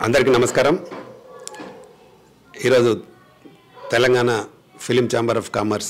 అందరికీ నమస్కారం ఈరోజు Telangana film chamber of commerce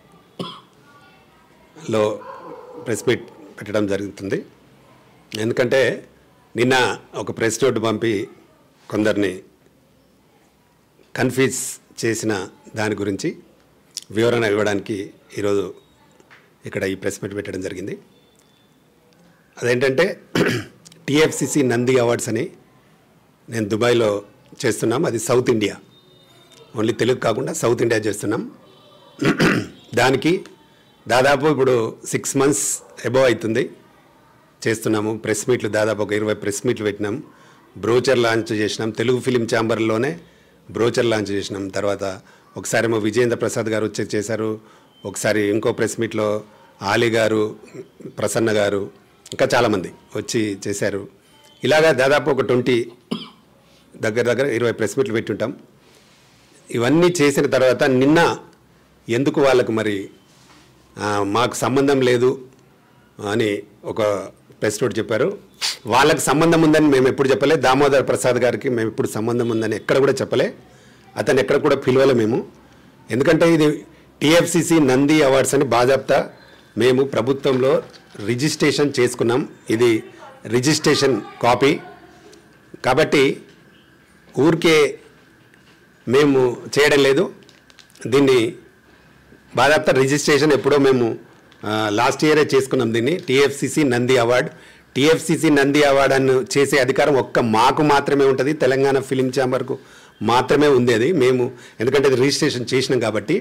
లో ప్రెస్ మీట్ పెట్టడం జరుగుతుంది ఎందుకంటే నిన్న ఒక ప్రెస్ నోట్ పంపి కొందరిని కన్ఫ్యూజ్ చేసిన దాని గురించి వివరణ ఇవ్వడానికి ఈరోజు ఇక్కడ ఈ ప్రెస్ మీట్ పెట్టడం జరిగింది అదేంటంటే టిఎఫ్సిసి నంది అవార్డ్స్ అని నేను దుబాయ్లో చేస్తున్నాం అది సౌత్ ఇండియా ఓన్లీ తెలుగు కాకుండా సౌత్ ఇండియా చేస్తున్నాం దానికి దాదాపు ఇప్పుడు సిక్స్ మంత్స్ అబోవ్ అవుతుంది చేస్తున్నాము ప్రెస్ మీట్లు దాదాపు ఒక ఇరవై ప్రెస్ మీట్లు పెట్టినాం బ్రోచర్ లాంచ్ చేసినాం తెలుగు ఫిలిం ఛాంబర్లోనే బ్రోచర్ లాంచ్ చేసినాం తర్వాత ఒకసారి ఏమో విజయేంద్ర ప్రసాద్ గారు వచ్చి చేశారు ఒకసారి ఇంకో ప్రెస్ మీట్లో ఆలీ గారు ప్రసన్న గారు ఇంకా చాలామంది వచ్చి చేశారు ఇలాగా దాదాపు ఒక ట్వంటీ దగ్గర దగ్గర ఇరవై ప్రెస్ మీట్లు పెట్టుంటాం ఇవన్నీ చేసిన తర్వాత నిన్న ఎందుకు వాళ్ళకు మరి ఆ, మాకు సంబంధం లేదు అని ఒక ప్రెస్ నోట్ చెప్పారు వాళ్ళకి సంబంధం ఉందని మేము ఎప్పుడు చెప్పలే దామోదర్ ప్రసాద్ గారికి మేము ఎప్పుడు సంబంధం ఉందని ఎక్కడ కూడా చెప్పలే అతను ఎక్కడ కూడా పిలవలే మేము ఎందుకంటే ఇది టిఎఫ్సిసి నంది అవార్డ్స్ అని బాజాప్తా మేము ప్రభుత్వంలో రిజిస్ట్రేషన్ చేసుకున్నాం ఇది రిజిస్ట్రేషన్ కాపీ కాబట్టి ఊరికే మేము చేయడం లేదు దీన్ని బాధాప్త రిజిస్ట్రేషన్ ఎప్పుడో మేము లాస్ట్ ఇయరే చేసుకున్నాం దీన్ని TFCC Nandi award TFCC Nandi award అని చేసే అధికారం ఒక్క మాకు మాత్రమే ఉంటుంది తెలంగాణ ఫిలిం ఛాంబర్కు మాత్రమే ఉంది అది మేము ఎందుకంటే అది రిజిస్ట్రేషన్ చేసినాం కాబట్టి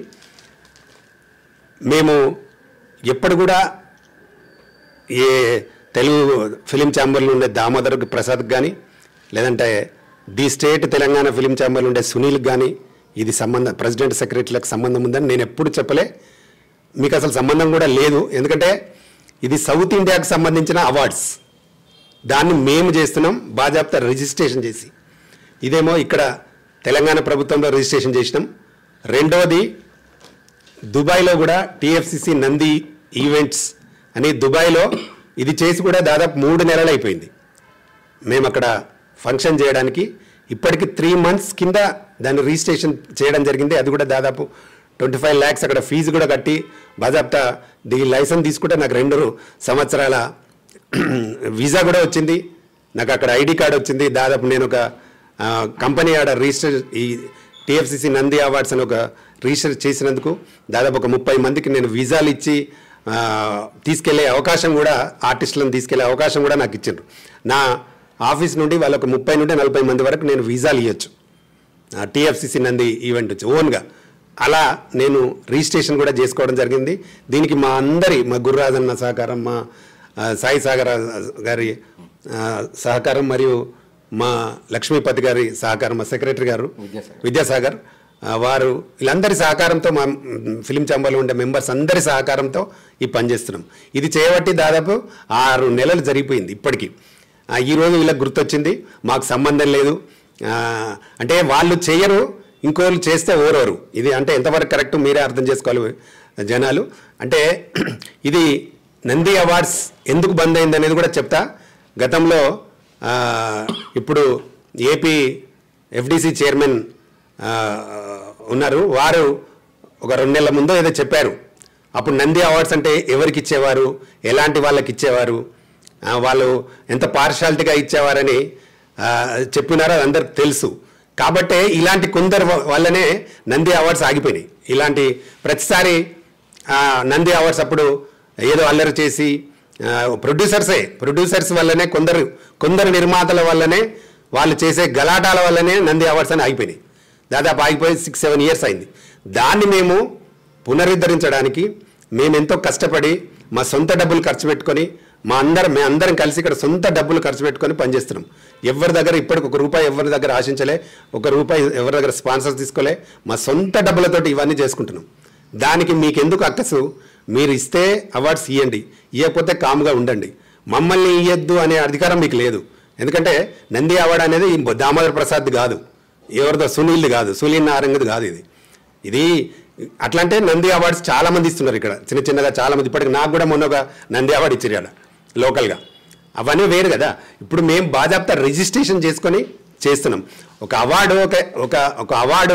మేము ఎప్పుడు కూడా ఏ తెలుగు ఫిలిం ఛాంబర్లో ఉండే దామోదర్ ప్రసాద్ కానీ లేదంటే ది స్టేట్ తెలంగాణ ఫిలిం ఛాంబర్లో ఉండే సునీల్కి కానీ ఇది సంబంధం ప్రెసిడెంట్ సెక్రటరీలకు సంబంధం ఉందని నేను ఎప్పుడు చెప్పలే మీకు అసలు సంబంధం కూడా లేదు ఎందుకంటే ఇది సౌత్ ఇండియాకు సంబంధించిన అవార్డ్స్ దాన్ని మేము చేస్తున్నాం బాజాప్తా రిజిస్ట్రేషన్ చేసి ఇదేమో ఇక్కడ తెలంగాణ ప్రభుత్వంలో రిజిస్ట్రేషన్ చేసినాం రెండవది దుబాయ్లో కూడా టిఎఫ్సిసి నంది ఈవెంట్స్ అని దుబాయ్లో ఇది చేసి కూడా దాదాపు మూడు నెలలు అయిపోయింది మేము అక్కడ ఫంక్షన్ చేయడానికి ఇప్పటికి త్రీ మంత్స్ కింద దాన్ని రిజిస్ట్రేషన్ చేయడం జరిగింది అది కూడా దాదాపు ట్వంటీ ఫైవ్ ల్యాక్స్ అక్కడ ఫీజు కూడా కట్టి బాజాప్తా దీ లైసెన్స్ తీసుకుంటే నాకు రెండు సంవత్సరాల వీసా కూడా వచ్చింది నాకు అక్కడ ఐడి కార్డు వచ్చింది దాదాపు నేను ఒక ఆ, కంపెనీ ఆడ రిజిస్టర్ ఈ టిఎఫ్సిసి నంది అవార్డ్స్ అని ఒక రిజిస్టర్ చేసినందుకు దాదాపు ఒక ముప్పై మందికి నేను వీసాలు ఇచ్చి ఆ, తీసుకెళ్లే అవకాశం కూడా ఆర్టిస్టులను తీసుకెళ్లే అవకాశం కూడా నాకు ఇచ్చిండ్రు నా ఆఫీస్ నుండి వాళ్ళకు ముప్పై నుండి నలభై మంది వరకు నేను వీసాలు ఇవ్వచ్చు టీఎఫ్సిసి నంది ఈవెంట్ వచ్చి ఓన్గా అలా నేను రిజిస్ట్రేషన్ కూడా చేసుకోవడం జరిగింది దీనికి మా అందరి మా గుర్రాజన్న సహకారం మా ఆ, సాయి సాగర్ గారి ఆ, సహకారం మరియు మా లక్ష్మీపతి గారి సహకారం మా సెక్రటరీ గారు విద్యాసాగర్ ఆ, వారు వీళ్ళందరి సహకారంతో మా మ్, ఫిలిం ఛాంబర్లో ఉండే మెంబర్స్ అందరి సహకారంతో ఈ పని చేస్తున్నాం ఇది చేయబట్టి దాదాపు ఆరు నెలలు జరిగిపోయింది ఇప్పటికీ ఆ, ఈరోజు వీళ్ళకి గుర్తొచ్చింది మాకు సంబంధం లేదు ఆ, అంటే వాళ్ళు చేయరు ఇంకోళ్ళు చేస్తే ఓరోరు ఇది అంటే ఎంతవరకు కరెక్ట్ మీరే అర్థం చేసుకోవాలి జనాలు అంటే ఇది నంది అవార్డ్స్ ఎందుకు బంద్ అయింది అనేది కూడా చెప్తా గతంలో ఆ, ఇప్పుడు ఏపీ ఎఫ్డిసి చైర్మన్ ఆ, ఉన్నారు వారు ఒక రెండు నెలల ముందు ఏదో చెప్పారు అప్పుడు నంది అవార్డ్స్ అంటే ఎవరికి ఇచ్చేవారు ఎలాంటి వాళ్ళకి ఇచ్చేవారు ఆ, వాళ్ళు ఎంత పార్షాలిటీగా ఇచ్చేవారని ఆ, చెప్పినారో అది అందరికి తెలుసు కాబట్టే ఇలాంటి కొందరు వ- వల్లనే నంది అవార్డ్స్ ఆగిపోయినాయి ఇలాంటి ప్రతిసారి ఆ, నంది అవార్డ్స్ అప్పుడు ఏదో అల్లరి చేసి ఆ, ప్రొడ్యూసర్సే ప్రొడ్యూసర్స్ వల్లనే కొందరు కొందరు నిర్మాతల వల్లనే వాళ్ళు చేసే గలాటాల వల్లనే నంది అవార్డ్స్ అని ఆగిపోయినాయి దాదాపు ఆగిపోయి సిక్స్ సెవెన్ ఇయర్స్ అయింది దాన్ని మేము పునరుద్ధరించడానికి మేము ఎంతో కష్టపడి మా సొంత డబ్బులు ఖర్చు పెట్టుకొని మా అందరం మేము అందరం కలిసి ఇక్కడ సొంత డబ్బులు ఖర్చు పెట్టుకొని పనిచేస్తున్నాం ఎవరి దగ్గర ఇప్పటికి ఒక రూపాయి ఎవరి దగ్గర ఆశించలే ఒక రూపాయి ఎవరి దగ్గర స్పాన్సర్స్ తీసుకోలే మా సొంత డబ్బులతోటి ఇవన్నీ చేసుకుంటున్నాం దానికి మీకు ఎందుకు అక్కసు మీరు ఇస్తే అవార్డ్స్ ఇవ్వండి ఇవ్వకపోతే కామ్గా ఉండండి మమ్మల్ని ఇవ్వద్దు అనే అధికారం మీకు లేదు ఎందుకంటే నంది అవార్డు అనేది ఈ దామోదర్ ప్రసాద్ కాదు ఎవరిదో సునీల్ది కాదు సునీల్ నారంగది కాదు ఇది ఇది అట్లా అంటే నంది అవార్డ్స్ చాలా మంది ఇస్తున్నారు ఇక్కడ చిన్న చిన్నగా చాలా మంది ఇప్పటికి నాకు కూడా మొన్న ఒక నంది అవార్డు ఇచ్చారు ఇక్కడ లోకల్గా అవన్నీ వేరు కదా ఇప్పుడు మేము బాజాప్తా రిజిస్ట్రేషన్ చేసుకొని చేస్తున్నాం ఒక అవార్డు ఒక ఒక ఒక అవార్డు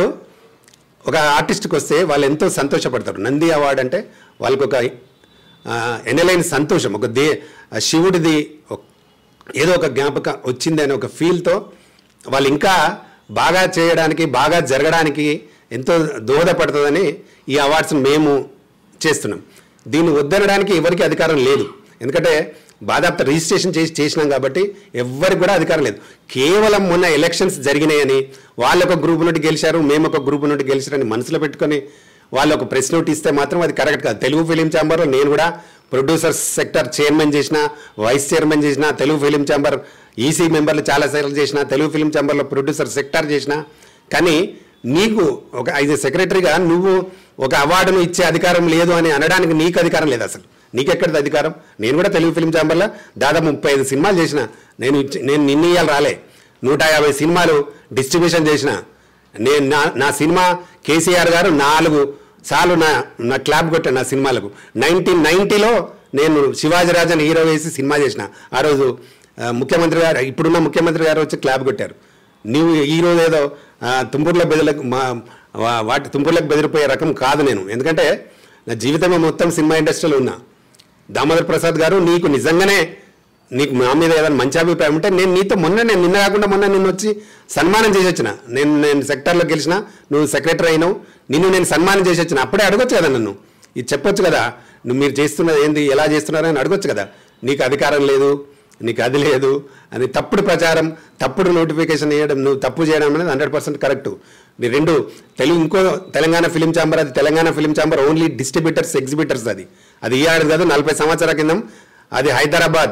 ఒక ఆర్టిస్ట్కి వస్తే వాళ్ళు ఎంతో సంతోషపడతారు నంది అవార్డు అంటే వాళ్ళకి ఒక ఆ, ఎనలేని సంతోషం ఒక దే ఆ శివుడిది ఒక- ఏదో ఒక జ్ఞాపకం వచ్చింది అనే ఒక ఫీల్తో వాళ్ళు ఇంకా బాగా చేయడానికి బాగా జరగడానికి ఎంతో దోహదపడుతుందని ఈ అవార్డ్స్ మేము చేస్తున్నాం దీన్ని వద్దనడానికి ఎవరికి అధికారం లేదు ఎందుకంటే బాధాప్త రిజిస్ట్రేషన్ చేసి చేసినాం కాబట్టి ఎవ్వరికి కూడా అధికారం లేదు కేవలం మొన్న ఎలక్షన్స్ జరిగినాయని వాళ్ళు ఒక గ్రూప్ నుండి గెలిచారు మేము ఒక గ్రూప్ నుండి గెలిచారని మనసులో పెట్టుకొని వాళ్ళు ఒక ప్రెస్ నోట్ ఇస్తే మాత్రం అది కరెక్ట్ కాదు తెలుగు ఫిలిం ఛాంబర్లో నేను కూడా ప్రొడ్యూసర్స్ సెక్టర్ చైర్మన్ చేసిన వైస్ చైర్మన్ చేసిన తెలుగు ఫిలిం ఛాంబర్ ఈసీ మెంబర్లు చాలా సార్లు చేసిన తెలుగు ఫిలిం ఛాంబర్లో ప్రొడ్యూసర్ సెక్టర్ చేసిన కానీ నీకు ఒక ఐదు సెక్రటరీగా నువ్వు ఒక అవార్డును ఇచ్చే అధికారం లేదు అని అనడానికి నీకు అధికారం లేదు అసలు నీకెక్కడిది అధికారం నేను కూడా తెలుగు ఫిలిం ఛాంబర్లో దాదాపు ముప్పై ఐదు సినిమాలు చేసిన నేను ఇచ్చి- నేను నిన్న ఇయ్యాలి రాలే నూట యాభై సినిమాలు డిస్ట్రిబ్యూషన్ చేసిన నేను నా నా సినిమా కేసీఆర్ గారు నాలుగు సార్లు నా నా క్లాప్ కొట్టాను నా సినిమాలకు నైన్టీన్ నైన్టీలో నేను శివాజీరాజన్ హీరో వేసి సినిమా చేసిన ఆ రోజు ఆ, ముఖ్యమంత్రి గారు ఇప్పుడున్న ముఖ్యమంత్రి గారు వచ్చి క్లాప్ కొట్టారు నీవు ఈ రోజు ఏదో ఆ, తుంపూర్లో బెదిలకు మా వా- వాటి తుంపూర్లకు బెదిరిపోయే రకం కాదు నేను ఎందుకంటే నా జీవితమే మొత్తం సినిమా ఇండస్ట్రీలో ఉన్నా దామోదర్ ప్రసాద్ గారు నీకు నిజంగానే నీకు మా మీద ఏదైనా మంచి అభిప్రాయం ఉంటే నేను నీతో మొన్న నేను నిన్న కాకుండా మొన్న నిన్ను వచ్చి సన్మానం చేసి వచ్చిన నేను నేను సెక్టర్లో గెలిచిన నువ్వు సెక్రటరీ అయినావు నిన్ను నేను సన్మానం చేసి వచ్చిన అప్పుడే అడగొచ్చు కదా నన్ను ఇది చెప్పొచ్చు కదా నువ్వు మీరు చేస్తున్నది ఏంది ఎలా చేస్తున్నారో అని అడగొచ్చు కదా నీకు అధికారం లేదు నీకు అది లేదు అని తప్పుడు ప్రచారం తప్పుడు నోటిఫికేషన్ వేయడం నువ్వు తప్పు చేయడం అనేది హండ్రెడ్ పర్సెంట్ కరెక్ట్ నీ రెండు తెలుగు ఇంకో తెలంగాణ ఫిలిం ఛాంబర్ అది Telangana film chamber only distributors exhibitors అది అది ఈ ఏడాది కాదు నలభై సంవత్సరాల కిందం అది హైదరాబాద్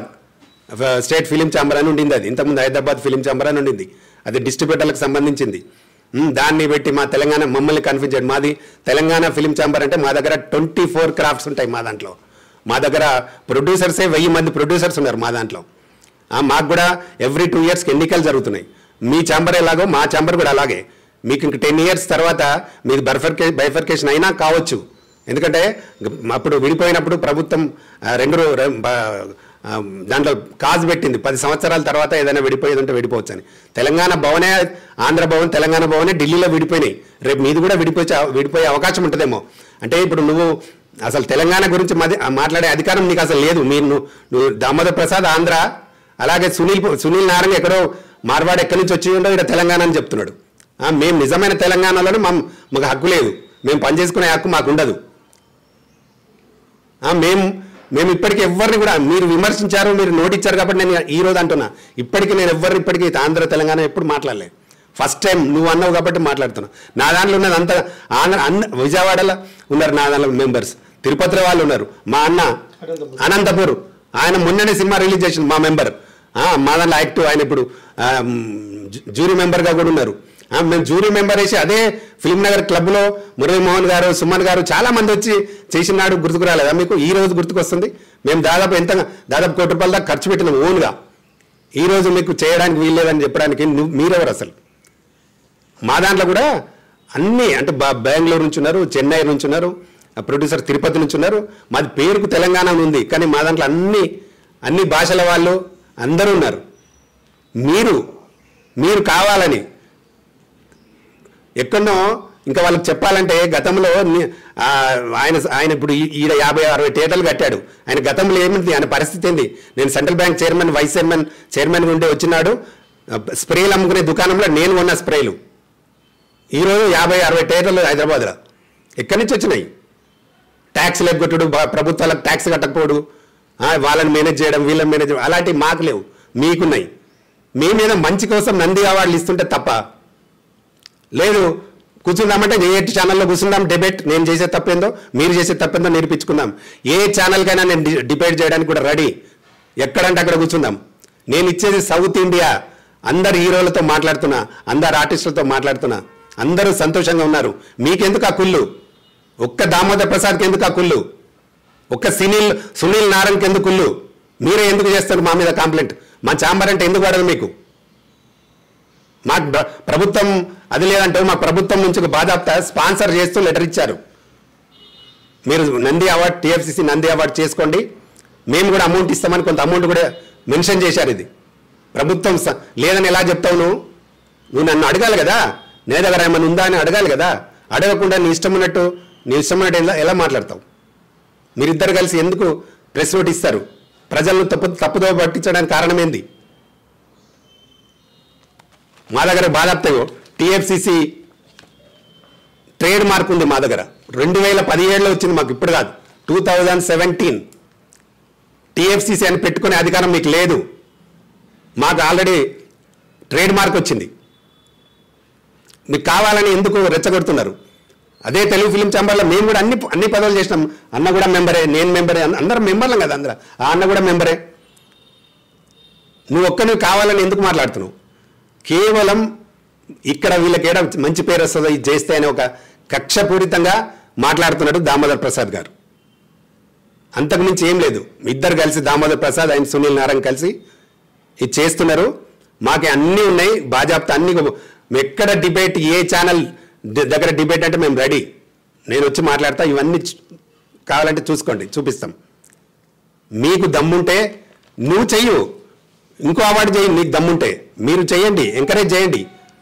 ఫ- స్టేట్ ఫిలిం ఛాంబర్ అని ఉండింది అది ఇంతకుముందు హైదరాబాద్ ఫిలిం ఛాంబర్ అని ఉండింది అది డిస్ట్రిబ్యూటర్లకు సంబంధించింది ఉమ్, దాన్ని పెట్టి మా తెలంగాణ మమ్మల్ని కన్ఫ్యూజ్ చేయండి మాది తెలంగాణ ఫిలిం ఛాంబర్ అంటే మా దగ్గర ట్వంటీ ఫోర్ క్రాఫ్ట్స్ ఉంటాయి మా దాంట్లో మా దగ్గర ప్రొడ్యూసర్సే వెయ్యి మంది ప్రొడ్యూసర్స్ ఉన్నారు మా దాంట్లో ఆ, మాకు కూడా ఎవ్రీ టూ ఇయర్స్కి ఎన్నికలు జరుగుతున్నాయి మీ ఛాంబర్ ఎలాగో మా ఛాంబర్ కూడా అలాగే మీకు ఇంక టెన్ ఇయర్స్ తర్వాత మీది బైఫర్కే బైఫర్కేషన్ అయినా కావచ్చు ఎందుకంటే గ- అప్పుడు విడిపోయినప్పుడు ప్రభుత్వం ఆ, రెండు రో- రెం- బ- ఆ, దాంట్లో కాజు పెట్టింది పది సంవత్సరాల తర్వాత ఏదైనా విడిపోయేది ఉంటే విడిపోవచ్చు అని తెలంగాణ భవనే ఆంధ్ర భవన్ తెలంగాణ భవనే ఢిల్లీలో విడిపోయినాయి రేపు మీది కూడా విడిపోయే విడిపోయే అవకాశం ఉంటుందేమో అంటే ఇప్పుడు నువ్వు అసలు తెలంగాణ గురించి మాది ఆ మాట్లాడే అధికారం నీకు అసలు లేదు మీరు నువ్వు నువ్వు దామోదర్ ప్రసాద్ ఆంధ్ర అలాగే సునీల్ సునీల్ నారాయణ ఎక్కడో మార్వాడు ఎక్కడి నుంచి వచ్చి ఉండో ఇక్కడ తెలంగాణ అని చెప్తున్నాడు ఆ, మేము నిజమైన తెలంగాణలోనే మా మాకు హక్కు లేదు మేము పనిచేసుకునే హక్కు మాకు ఉండదు ఆ, మేము మేము ఇప్పటికీ ఎవరిని కూడా మీరు విమర్శించారు మీరు నోటిచ్చారు కాబట్టి నేను ఈ రోజు అంటున్నా ఇప్పటికీ నేను ఎవరిని ఇప్పటికీ ఆంధ్ర తెలంగాణ ఎప్పుడు మాట్లాడలేదు ఫస్ట్ టైం నువ్వు అన్నావు కాబట్టి మాట్లాడుతున్నా నా దాంట్లో ఉన్నది అంత ఆంధ్ర అన్న విజయవాడలో ఉన్నారు నా దాంట్లో మెంబర్స్ తిరుపతిలో వాళ్ళు ఉన్నారు మా అన్న అనంతపూర్ ఆయన మొన్ననే సినిమా రిలీజ్ చేసింది మా మెంబర్ మా దాంట్లో యాక్టివ్ ఆయన ఇప్పుడు ఆ, మ్, జూ- జూరీ మెంబర్గా కూడా ఉన్నారు ఆ, మేము జూరీ మెంబర్ వేసి అదే ఫిల్మ్ నగర్ క్లబ్లో మురళీమోహన్ గారు సుమన్ గారు చాలా మంది వచ్చి చేసినాడు గుర్తుకు రాలేదా మీకు ఈ రోజు గుర్తుకొస్తుంది మేము దాదాపు ఎంత దాదాపు కోటి రూపాయల దాకా ఖర్చు పెట్టినాం ఓన్గా ఈ రోజు మీకు చేయడానికి వీల్లేదని చెప్పడానికి నువ్వు మీరెవరు అసలు మా దాంట్లో కూడా అన్నీ అంటే బా- బెంగళూరు నుంచి ఉన్నారు చెన్నై నుంచి ఉన్నారు ఆ ప్రొడ్యూసర్ తిరుపతి నుంచి ఉన్నారు మాది పేరుకు తెలంగాణ అని ఉంది కానీ మా దాంట్లో అన్ని అన్ని భాషల వాళ్ళు అందరూ ఉన్నారు మీరు మీరు కావాలని ఎక్కడనో ఇంకా వాళ్ళకి చెప్పాలంటే గతంలో ని- ఆ, ఆయన ఆయన ఇప్పుడు ఈ- ఈడ యాభై అరవై థియేటర్లు కట్టాడు ఆయన గతంలో ఏమిటి ఆయన పరిస్థితి ఏంది నేను central bank chairman vice chairman chairman ఉండి వచ్చినాడు ఆ, స్ప్రేలు అమ్ముకునే దుకాణంలో నేను కొన్న స్ప్రేలు ఈరోజు యాభై అరవై థియేటర్లు హైదరాబాద్లో ఎక్కడి నుంచి వచ్చినాయి ట్యాక్స్ ఎగ్గొట్టుడు బ- ప్రభుత్వాలకు ట్యాక్స్ కట్టకపోడు ఆ, వాళ్ళని మేనేజ్ చేయడం వీళ్ళని మేనేజ్ చేయడం అలాంటివి మాకు లేవు మీకున్నాయి మీ మీద మంచి కోసం నంది అవార్డులు ఇస్తుంటే తప్ప లేదు కూర్చుందామంటే ఏ ఛానల్లో కూర్చుందాం డిబేట్ నేను చేసే తప్పేందో మీరు చేసే తప్పేందో నేర్పించుకుందాం ఏ ఛానల్కైనా నేను డి- డిబేట్ చేయడానికి కూడా రెడీ ఎక్కడంటే అక్కడ కూర్చుందాం నేను ఇచ్చేది సౌత్ ఇండియా అందరు హీరోలతో మాట్లాడుతున్నా అందరు ఆర్టిస్టులతో మాట్లాడుతున్నా అందరూ సంతోషంగా ఉన్నారు మీకెందుకు ఆ కుళ్ళు ఒక్క దామోదర్ ప్రసాద్కి ఎందుకు ఆ కుళ్ళు ఒక్క సునీల్ సునీల్ నారాయణకి ఎందుకు కుళ్ళు మీరే ఎందుకు చేస్తారు మా మీద కంప్లైంట్ మా చాంబర్ అంటే ఎందుకు పడదు మీకు మాకు ప్ర- ప్రభుత్వం అది లేదంటే మా ప్రభుత్వం నుంచి ఒక బాధాప్త స్పాన్సర్ చేస్తూ లెటర్ ఇచ్చారు మీరు Nandi award TFCC Nandi award చేసుకోండి మేము కూడా అమౌంట్ ఇస్తామని కొంత అమౌంట్ కూడా మెన్షన్ చేశారు ఇది ప్రభుత్వం స- లేదని ఎలా చెప్తావు నువ్వు నువ్వు నన్ను అడగాలి కదా నీ దగ్గర ఏమైనా ఉందా అని అడగాలి కదా అడగకుండా నీ ఇష్టం ఉన్నట్టు నీ ఇష్టం ఉన్నట్టు ఎలా ఎలా మాట్లాడతావు మీరిద్దరు కలిసి ఎందుకు ప్రెస్ నోట్ ఇస్తారు ప్రజలను తప్పు తప్పుదో పట్టించడానికి కారణం ఏంది మా దగ్గర బాధాప్తయో టిఎఫ్సిసి ట్రేడ్ మార్క్ ఉంది మా దగ్గర రెండు వేల పదిహేడులో వచ్చింది మాకు ఇప్పుడు కాదు టూ థౌజండ్ సెవెంటీన్ టిఎఫ్సిసి అని పెట్టుకునే అధికారం మీకు లేదు మాకు ఆల్రెడీ ట్రేడ్ మార్క్ వచ్చింది మీకు కావాలని ఎందుకు రెచ్చగొడుతున్నారు అదే తెలుగు ఫిలిం ఛాంబర్లో మేము కూడా అన్ని అన్ని పదవులు చేసినాం అన్న కూడా మెంబరే నేను మెంబరే అన్న- అందరం మెంబర్లం కదా అందరూ ఆ అన్న కూడా మెంబరే నువ్వు ఒక్క నువ్వు కావాలని ఎందుకు మాట్లాడుతున్నావు కేవలం ఇక్కడ వీళ్ళకి ఏడ మంచి పేరు వస్తుంది ఇది చేస్తే అనే ఒక కక్షపూరితంగా మాట్లాడుతున్నాడు దామోదర్ ప్రసాద్ గారు అంతకుమించి ఏం లేదు ఇద్దరు కలిసి దామోదర్ ప్రసాద్ ఆయన సునీల్ నారాయణ కలిసి ఇది చేస్తున్నారు మాకు అన్నీ ఉన్నాయి బాజాప్తా అన్ని ఎక్కడ డిబేట్ ఏ ఛానల్ ద- దగ్గర డిబేట్ అంటే మేము రెడీ నేను వచ్చి మాట్లాడతా ఇవన్నీ చూ- కావాలంటే చూసుకోండి చూపిస్తాం మీకు దమ్ముంటే నువ్వు చెయ్యు ఇంకో అవార్డు చేయి నీకు దమ్ముంటే మీరు చేయండి ఎంకరేజ్ చేయండి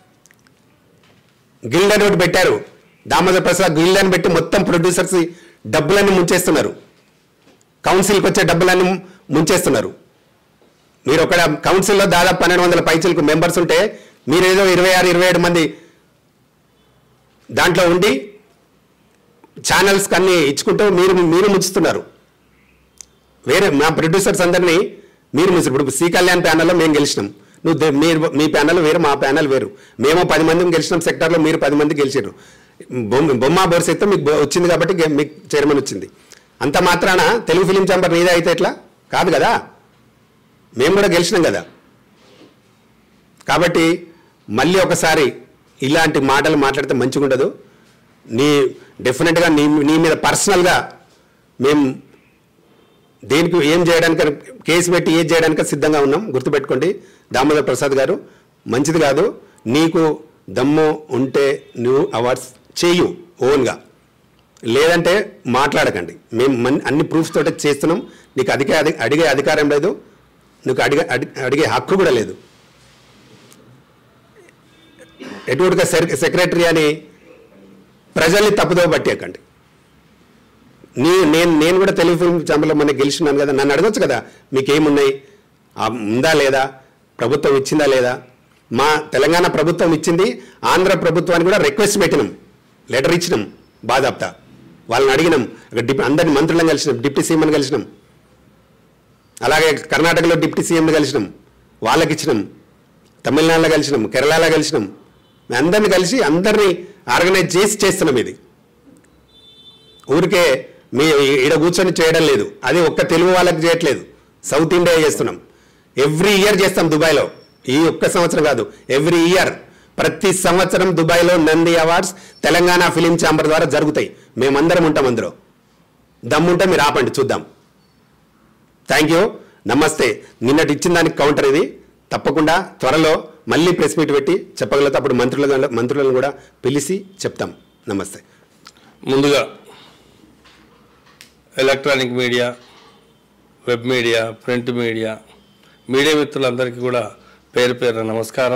గిల్డ్ అని ఒకటి పెట్టారు దామోదర్ ప్రసాద్ గిల్డ్ అని పెట్టి మొత్తం ప్రొడ్యూసర్స్ డబ్బులన్నీ ముంచేస్తున్నారు కౌన్సిల్కి వచ్చే డబ్బులన్నీ ముంచేస్తున్నారు మీరు ఒక కౌన్సిల్లో దాదాపు పన్నెండు వందల పైచలకు మెంబర్స్ ఉంటే మీరు ఏదో ఇరవై ఆరు ఇరవై ఏడు మంది దాంట్లో ఉండి ఛానల్స్ అన్ని ఇచ్చుకుంటూ మీరు మీరు ముంచుతున్నారు వేరే మా ప్రొడ్యూసర్స్ అందరినీ మీరు మిస్ ఇప్పుడు సి కళ్యాణ్ ప్యానల్లో మేము గెలిచినాం నువ్వు దే- మీరు మీ ప్యానల్ వేరు మా ప్యానల్ వేరు మేము పది మంది గెలిచినాం సెక్టార్లో మీరు పది మంది గెలిచారు బొమ్మ బొమ్మ బోర్స్ అయితే మీకు బో- వచ్చింది కాబట్టి గే- మీకు చైర్మన్ వచ్చింది అంత మాత్రాన తెలుగు ఫిలిం ఛాంబర్ నీదే అయితే ఎట్లా కాదు కదా మేము కూడా గెలిచినాం కదా కాబట్టి మళ్ళీ ఒకసారి ఇలాంటి మాటలు మాట్లాడితే మంచిగా ఉండదు నీ డెఫినెట్గా నీ నీ మీద పర్సనల్గా మేము దేనికి ఏం చేయడానికి కేసు పెట్టి ఏం చేయడానికి సిద్ధంగా ఉన్నాం గుర్తుపెట్టుకోండి దామోదర్ ప్రసాద్ గారు మంచిది కాదు నీకు దమ్ము ఉంటే నువ్వు అవార్డ్స్ చేయు ఓన్గా లేదంటే మాట్లాడకండి మేము మన్- అన్ని ప్రూఫ్స్ తోటి చేస్తున్నాం నీకు అధిక అధి- అడిగే అధికారం లేదు నీకు అడిగే అడి- అడిగే హక్కు కూడా లేదు ఎటువంటిగా సెక్రటరీ అని ప్రజల్ని తప్పుదో పట్టేయకండి నీ నేను నేను కూడా తెలుగు ఫిల్మ్ ఛాంబర్లో మొన్న గెలిచినాను కదా నన్ను అడగొచ్చు కదా మీకేమున్నాయి ఆ, ఉందా లేదా ప్రభుత్వం ఇచ్చిందా లేదా మా తెలంగాణ ప్రభుత్వం ఇచ్చింది ఆంధ్ర ప్రభుత్వానికి కూడా రిక్వెస్ట్ పెట్టినాం లెటర్ ఇచ్చినాం బాధాప్తా వాళ్ళని అడిగినాం అక్కడ డిప్ అందరిని మంత్రులను కలిసినాం డిప్యూటీ సీఎంని కలిసినాం అలాగే కర్ణాటకలో డిప్యూటీ సీఎంని కలిసినాం వాళ్ళకి ఇచ్చినాం తమిళనాడులో కలిసినాం కేరళలో కలిసినాం మేము అందరిని కలిసి అందరినీ ఆర్గనైజ్ చేసి చేస్తున్నాం ఇది ఊరికే మీ ఈడ కూర్చొని చేయడం లేదు అది ఒక్క తెలుగు వాళ్ళకి చేయట్లేదు సౌత్ ఇండియా చేస్తున్నాం ఎవ్రీ ఇయర్ చేస్తాం దుబాయ్లో ఈ ఒక్క సంవత్సరం కాదు ఎవ్రీ ఇయర్ ప్రతి సంవత్సరం దుబాయ్లో Nandi awards Telangana film chamber ద్వారా జరుగుతాయి మేమందరం ఉంటాం అందులో దమ్ముంటే మీరు ఆపండి చూద్దాం థ్యాంక్ యూ నమస్తే నిన్నటి ఇచ్చిన దానికి కౌంటర్ ఇది తప్పకుండా త్వరలో మళ్ళీ ప్రెస్ మీట్ పెట్టి చెప్పగలిగితే అప్పుడు మంత్రుల మంత్రులను కూడా పిలిచి చెప్తాం నమస్తే ముందుగా electronic media web media print media media మిత్రులందరికీ కూడా పేరు పేరు నమస్కారం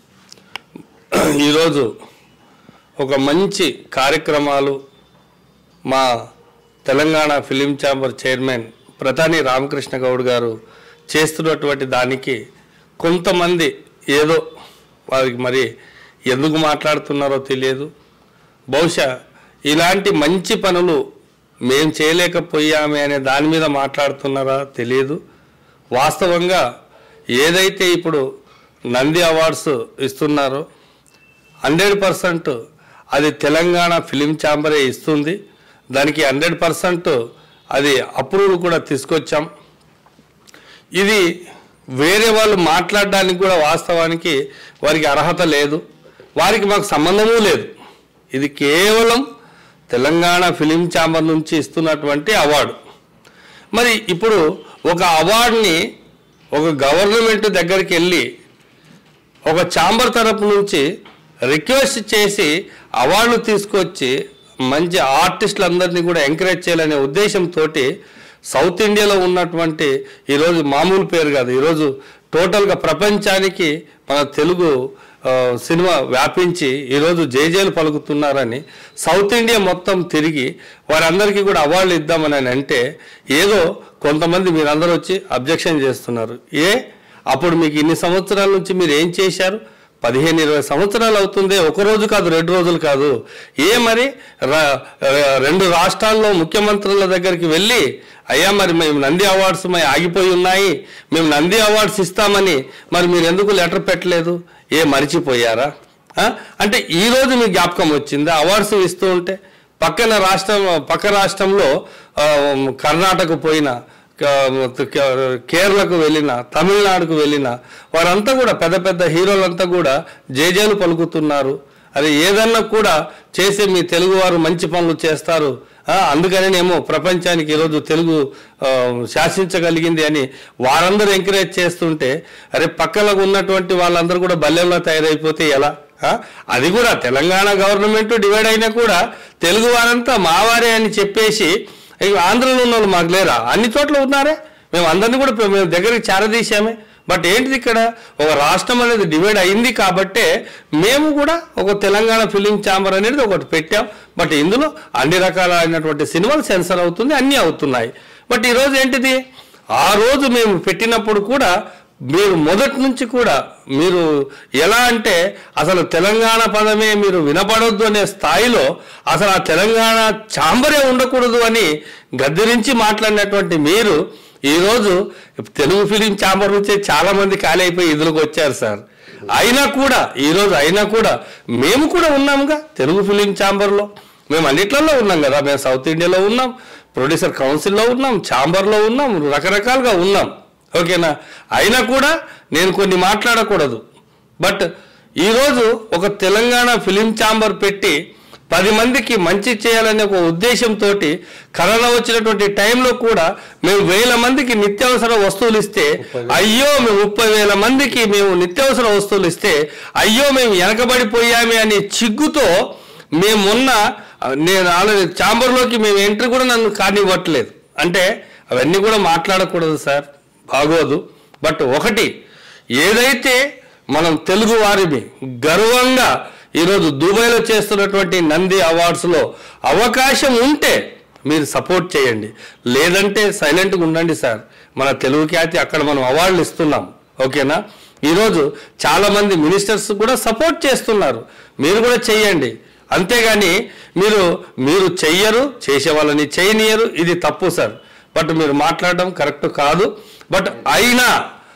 ఈరోజు ఒక మంచి కార్యక్రమాలు మా తెలంగాణ ఫిలిం ఛాంబర్ చైర్మన్ ప్రధాని రామకృష్ణ గౌడ్ గారు చేస్తున్నటువంటి దానికి కొంతమంది ఏదో వారికి మరి ఎందుకు మాట్లాడుతున్నారో తెలియదు బహుశా ఇలాంటి మంచి పనులు మేం చేయలేకపోయామే అనే దాని మీద మాట్లాడుతున్నారా తెలియదు వాస్తవంగా ఏదైతే ఇప్పుడు నంది అవార్డ్స్ ఇస్తున్నారో హండ్రెడ్ పర్సెంట్ అది తెలంగాణ ఫిలిం ఛాంబరే ఇస్తుంది దానికి హండ్రెడ్ పర్సెంట్ అది అప్రూవల్ కూడా తీసుకొచ్చాం ఇది వేరే వాళ్ళు మాట్లాడడానికి కూడా వాస్తవానికి వారికి అర్హత లేదు వారికి మాకు సంబంధము లేదు ఇది కేవలం తెలంగాణ ఫిలిం ఛాంబర్ నుంచి ఇస్తున్నటువంటి అవార్డు మరి ఇప్పుడు ఒక అవార్డుని ఒక గవర్నమెంట్ దగ్గరికి వెళ్ళి ఒక ఛాంబర్ తరపు నుంచి రిక్వెస్ట్ చేసి అవార్డులు తీసుకొచ్చి మంచి ఆర్టిస్టులందరినీ కూడా ఎంకరేజ్ చేయాలనే ఉద్దేశంతో సౌత్ ఇండియాలో ఉన్నటువంటి ఈరోజు మామూలు పేరు కాదు ఈరోజు టోటల్గా ప్రపంచానికి మన తెలుగు ఆ, సినిమా వ్యాపించి ఈరోజు జేజేలు పలుకుతున్నారని సౌత్ ఇండియా మొత్తం తిరిగి వారందరికీ కూడా అవార్డులు ఇద్దామని అని అంటే ఏదో కొంతమంది మీరందరూ వచ్చి అబ్జెక్షన్ చేస్తున్నారు ఏ అప్పుడు మీకు ఇన్ని సంవత్సరాల నుంచి మీరు ఏం చేశారు పదిహేను ఇరవై సంవత్సరాలు అవుతుంది ఒక రోజు కాదు రెండు రోజులు కాదు ఏ మరి ర- ర- రెండు రాష్ట్రాల్లో ముఖ్యమంత్రుల దగ్గరికి వెళ్ళి అయ్యా మరి మేము నంది అవార్డ్స్ మరి ఆగిపోయి ఉన్నాయి మేము నంది అవార్డ్స్ ఇస్తామని మరి మీరు ఎందుకు లెటర్ పెట్టలేదు ఏ మరిచిపోయారా ఆ? అంటే ఈ రోజు మీకు జ్ఞాపకం వచ్చిందా అవార్డ్స్ ఇస్తూ ఉంటే పక్కన రాష్ట్రం పక్క రాష్ట్రంలో ఆ, కర్ణాటక పోయిన క- క- కేరళకు వెళ్ళిన తమిళనాడుకు వెళ్ళిన వారంతా కూడా పెద్ద పెద్ద హీరోలంతా కూడా జేజేలు పలుకుతున్నారు అది ఏదన్నా కూడా చేసే మీ తెలుగు వారు మంచి పనులు చేస్తారు ఆ, అందుకనేనేమో ప్రపంచానికి ఈరోజు తెలుగు ఆ, శాసించగలిగింది అని వారందరూ ఎంకరేజ్ చేస్తుంటే అరే పక్కన ఉన్నటువంటి వాళ్ళందరూ కూడా బల్లెంలో తయారైపోతే ఎలా ఆ? అది కూడా తెలంగాణ గవర్నమెంట్ డివైడ్ అయినా కూడా తెలుగు వారంతా మావారే అని చెప్పేసి ఇక ఆంధ్రలో ఉన్న వాళ్ళు మాకు లేరా అన్ని చోట్ల ఉన్నారే మేము అందరినీ కూడా ఇప్పుడు మేము దగ్గరికి చేరదీశామే బట్ ఏంటిది ఇక్కడ ఒక రాష్ట్రం అనేది డివైడ్ అయింది కాబట్టే మేము కూడా ఒక తెలంగాణ ఫిలిం ఛాంబర్ అనేది ఒకటి పెట్టాం బట్ ఇందులో అన్ని రకాలైనటువంటి సినిమాలు సెన్సర్ అవుతుంది అన్నీ అవుతున్నాయి బట్ ఈరోజు ఏంటిది ఆ రోజు మేము పెట్టినప్పుడు కూడా మీరు మొదటి నుంచి కూడా మీరు ఎలా అంటే అసలు తెలంగాణ పదమే మీరు వినపడొద్దు అనే స్థాయిలో అసలు ఆ తెలంగాణ చాంబరే ఉండకూడదు అని గద్దెరించి మాట్లాడినటువంటి మీరు ఈరోజు తెలుగు ఫిలిం ఛాంబర్ నుంచే చాలా మంది ఖాళీ అయిపోయి ఇదిలోకి వచ్చారు సార్ అయినా కూడా ఈరోజు అయినా కూడా మేము కూడా ఉన్నాముగా తెలుగు ఫిలిం ఛాంబర్లో మేము అన్నిట్లలో ఉన్నాం కదా మేము సౌత్ ఇండియాలో ఉన్నాం ప్రొడ్యూసర్ కౌన్సిల్లో ఉన్నాం ఛాంబర్లో ఉన్నాం రకరకాలుగా ఉన్నాం ఓకేనా అయినా కూడా నేను కొన్ని మాట్లాడకూడదు బట్ ఈరోజు ఒక తెలంగాణ ఫిలిం ఛాంబర్ పెట్టి పది మందికి మంచి చేయాలనే ఒక ఉద్దేశంతో కరోనా వచ్చినటువంటి టైంలో కూడా మేము వేల మందికి నిత్యావసర వస్తువులు ఇస్తే అయ్యో మేము ముప్పై వేల మందికి మేము నిత్యావసర వస్తువులు ఇస్తే అయ్యో మేము వెనకబడిపోయామే అనే చిగ్గుతో మేము మొన్న నేను ఆల్రెడీ ఛాంబర్లోకి మేము ఎంట్రీ కూడా నన్ను కానివ్వట్లేదు అంటే అవన్నీ కూడా మాట్లాడకూడదు సార్ బాగోదు బట్ ఒకటి ఏదైతే మనం తెలుగు వారిని గర్వంగా ఈరోజు దుబాయ్లో చేస్తున్నటువంటి నంది అవార్డ్స్లో అవకాశం ఉంటే మీరు సపోర్ట్ చేయండి లేదంటే సైలెంట్గా ఉండండి సార్ మన తెలుగు ఖ్యాతి అక్కడ మనం అవార్డులు ఇస్తున్నాం ఓకేనా ఈరోజు చాలామంది మినిస్టర్స్ కూడా సపోర్ట్ చేస్తున్నారు మీరు కూడా చెయ్యండి అంతేగాని మీరు మీరు చెయ్యరు చేసే వాళ్ళని చేయనియరు ఇది తప్పు సార్ బట్ మీరు మాట్లాడడం కరెక్ట్ కాదు బట్ అయినా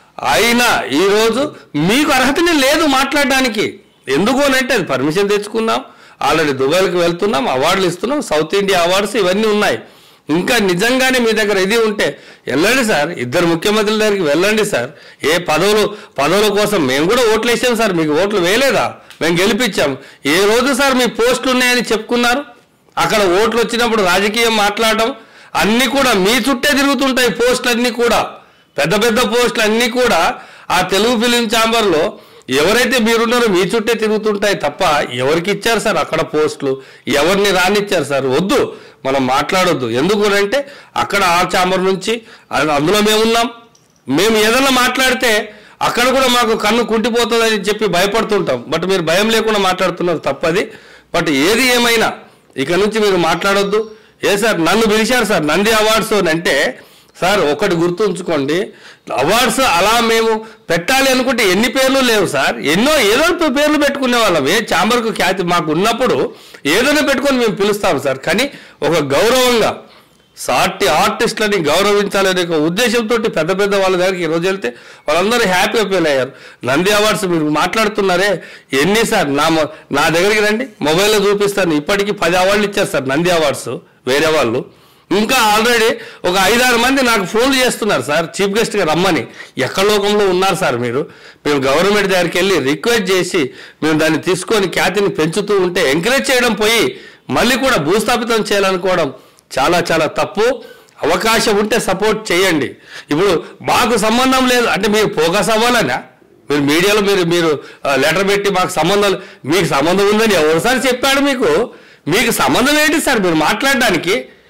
అయినా ఈరోజు మీకు అర్హతనే లేదు మాట్లాడడానికి ఎందుకు అని అంటే అది పర్మిషన్ తెచ్చుకున్నాం ఆల్రెడీ దుబాయ్కి వెళ్తున్నాం అవార్డులు ఇస్తున్నాం సౌత్ ఇండియా అవార్డ్స్ ఇవన్నీ ఉన్నాయి ఇంకా నిజంగానే మీ దగ్గర ఇది ఉంటే వెళ్ళండి సార్ ఇద్దరు ముఖ్యమంత్రుల దగ్గరికి వెళ్ళండి సార్ ఏ పదవులు పదవుల కోసం మేము కూడా ఓట్లు వేసాం సార్ మీకు ఓట్లు వేయలేదా మేము గెలిపించాం ఏ రోజు సార్ మీ పోస్టులు ఉన్నాయని చెప్పుకున్నారు అక్కడ ఓట్లు వచ్చినప్పుడు రాజకీయం మాట్లాడడం అన్నీ కూడా మీ చుట్టే తిరుగుతుంటాయి పోస్టులు అన్నీ కూడా పెద్ద పెద్ద పోస్టులు అన్నీ కూడా ఆ తెలుగు ఫిలిం ఛాంబర్లో ఎవరైతే మీరున్నారో మీ చుట్టే తిరుగుతుంటాయి తప్ప ఎవరికి ఇచ్చారు సార్ అక్కడ పోస్టులు ఎవరిని రానిచ్చారు సార్ వద్దు మనం మాట్లాడొద్దు ఎందుకు అంటే అక్కడ ఆ ఛాంబర్ నుంచి అ- అందులో మేము ఉన్నాం మేము ఏదన్నా మాట్లాడితే అక్కడ కూడా మాకు కన్ను కుంటిపోతుందని చెప్పి భయపడుతుంటాం బట్ మీరు భయం లేకుండా మాట్లాడుతున్నారు తప్పది బట్ ఏది ఏమైనా ఇక నుంచి మీరు మాట్లాడొద్దు ఏ సార్ నన్ను పిలిచారు సార్ నంది అవార్డ్స్ అని అంటే సార్ ఒకటి గుర్తుంచుకోండి అవార్డ్స్ అలా మేము పెట్టాలి అనుకుంటే ఎన్ని పేర్లు లేవు సార్ ఎన్నో ఏదో పే- పేర్లు పెట్టుకునే వాళ్ళం ఏ ఛాంబర్కు ఖ్యాతి మాకు ఉన్నప్పుడు ఏదైనా పెట్టుకొని మేము పిలుస్తాం సార్ కానీ ఒక గౌరవంగా సాటి ఆర్టిస్టులని గౌరవించాలనే ఒక ఉద్దేశంతో పెద్ద పెద్ద వాళ్ళ దగ్గరికి ఈరోజు వెళ్తే వాళ్ళందరూ హ్యాపీగా ఫీల్ అయ్యారు నంది అవార్డ్స్ మీరు మాట్లాడుతున్నారే ఎన్ని సార్ నా మొ- నా దగ్గరికి రండి మొబైల్లో చూపిస్తాను ఇప్పటికీ పది అవార్డులు ఇచ్చారు సార్ నంది అవార్డ్స్ వేరే వాళ్ళు ఇంకా ఆల్రెడీ ఒక ఐదారు మంది నాకు ఫోన్లు చేస్తున్నారు సార్ చీఫ్ గెస్ట్గా రమ్మని ఎక్కడ లోకంలో ఉన్నారు సార్ మీరు మేము గవర్నమెంట్ దగ్గరికి వెళ్ళి రిక్వెస్ట్ చేసి మేము దాన్ని తీసుకొని ఖ్యాతిని పెంచుతూ ఉంటే ఎంకరేజ్ చేయడం పోయి మళ్ళీ కూడా భూస్థాపితం చేయాలనుకోవడం చాలా చాలా తప్పు అవకాశం ఉంటే సపోర్ట్ చేయండి ఇప్పుడు మాకు సంబంధం లేదు అంటే మీరు ఫోకస్ అవ్వాలనా మీరు మీడియాలో మీరు మీరు లెటర్ పెట్టి మాకు సంబంధం మీకు సంబంధం ఉందని ఎవరిసారి చెప్పాడు మీకు మీకు సంబంధం ఏంటి సార్ మీరు మాట్లాడడానికి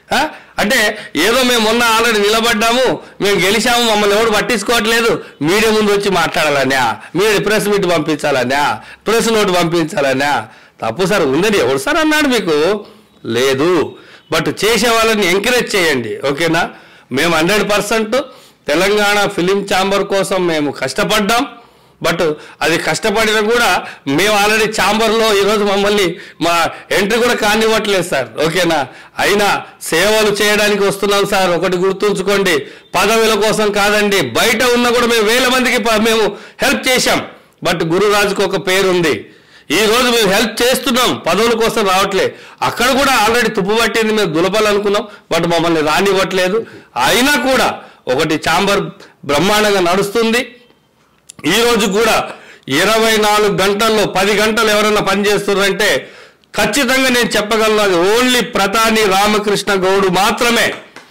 ఆ? అంటే ఏదో మేము మొన్న ఆల్రెడీ నిలబడ్డాము మేము గెలిచాము మమ్మల్ని ఎవడు పట్టించుకోవట్లేదు మీడియా ముందు వచ్చి మాట్లాడాలన్నా మీరు ప్రెస్ మీట్ పంపించాలన్నా ప్రెస్ నోట్ పంపించాలన్నా తప్పు సార్ ఉందని ఎవడు సార్ అన్నాడు మీకు లేదు బట్ చేసే వాళ్ళని ఎంకరేజ్ చేయండి ఓకేనా మేము hundred percent Telangana film chamber కోసం మేము కష్టపడ్డాం బట్ అది కష్టపడినా కూడా మేము ఆల్రెడీ ఛాంబర్లో ఈరోజు మమ్మల్ని మా ఎంట్రీ కూడా కానివ్వట్లేదు సార్ ఓకేనా అయినా సేవలు చేయడానికి వస్తున్నాం సార్ ఒకటి గుర్తుంచుకోండి పదవుల కోసం కాదండి బయట ఉన్న కూడా మేము వేల మందికి ప- మేము హెల్ప్ చేశాం బట్ గురురాజుకు ఒక పేరు ఉంది ఈ రోజు మేము హెల్ప్ చేస్తున్నాం పదవుల కోసం రావట్లే అక్కడ కూడా ఆల్రెడీ తుప్పు పట్టింది మేము దులపాలనుకున్నాం బట్ మమ్మల్ని రానివ్వట్లేదు అయినా కూడా ఒకటి ఛాంబర్ బ్రహ్మాండంగా నడుస్తుంది ఈ రోజు కూడా ఇరవై నాలుగు గంటల్లో పది గంటలు ఎవరైనా పనిచేస్తున్నారంటే ఖచ్చితంగా నేను చెప్పగలను అది ఓన్లీ ప్రధాని రామకృష్ణ గౌడ్ మాత్రమే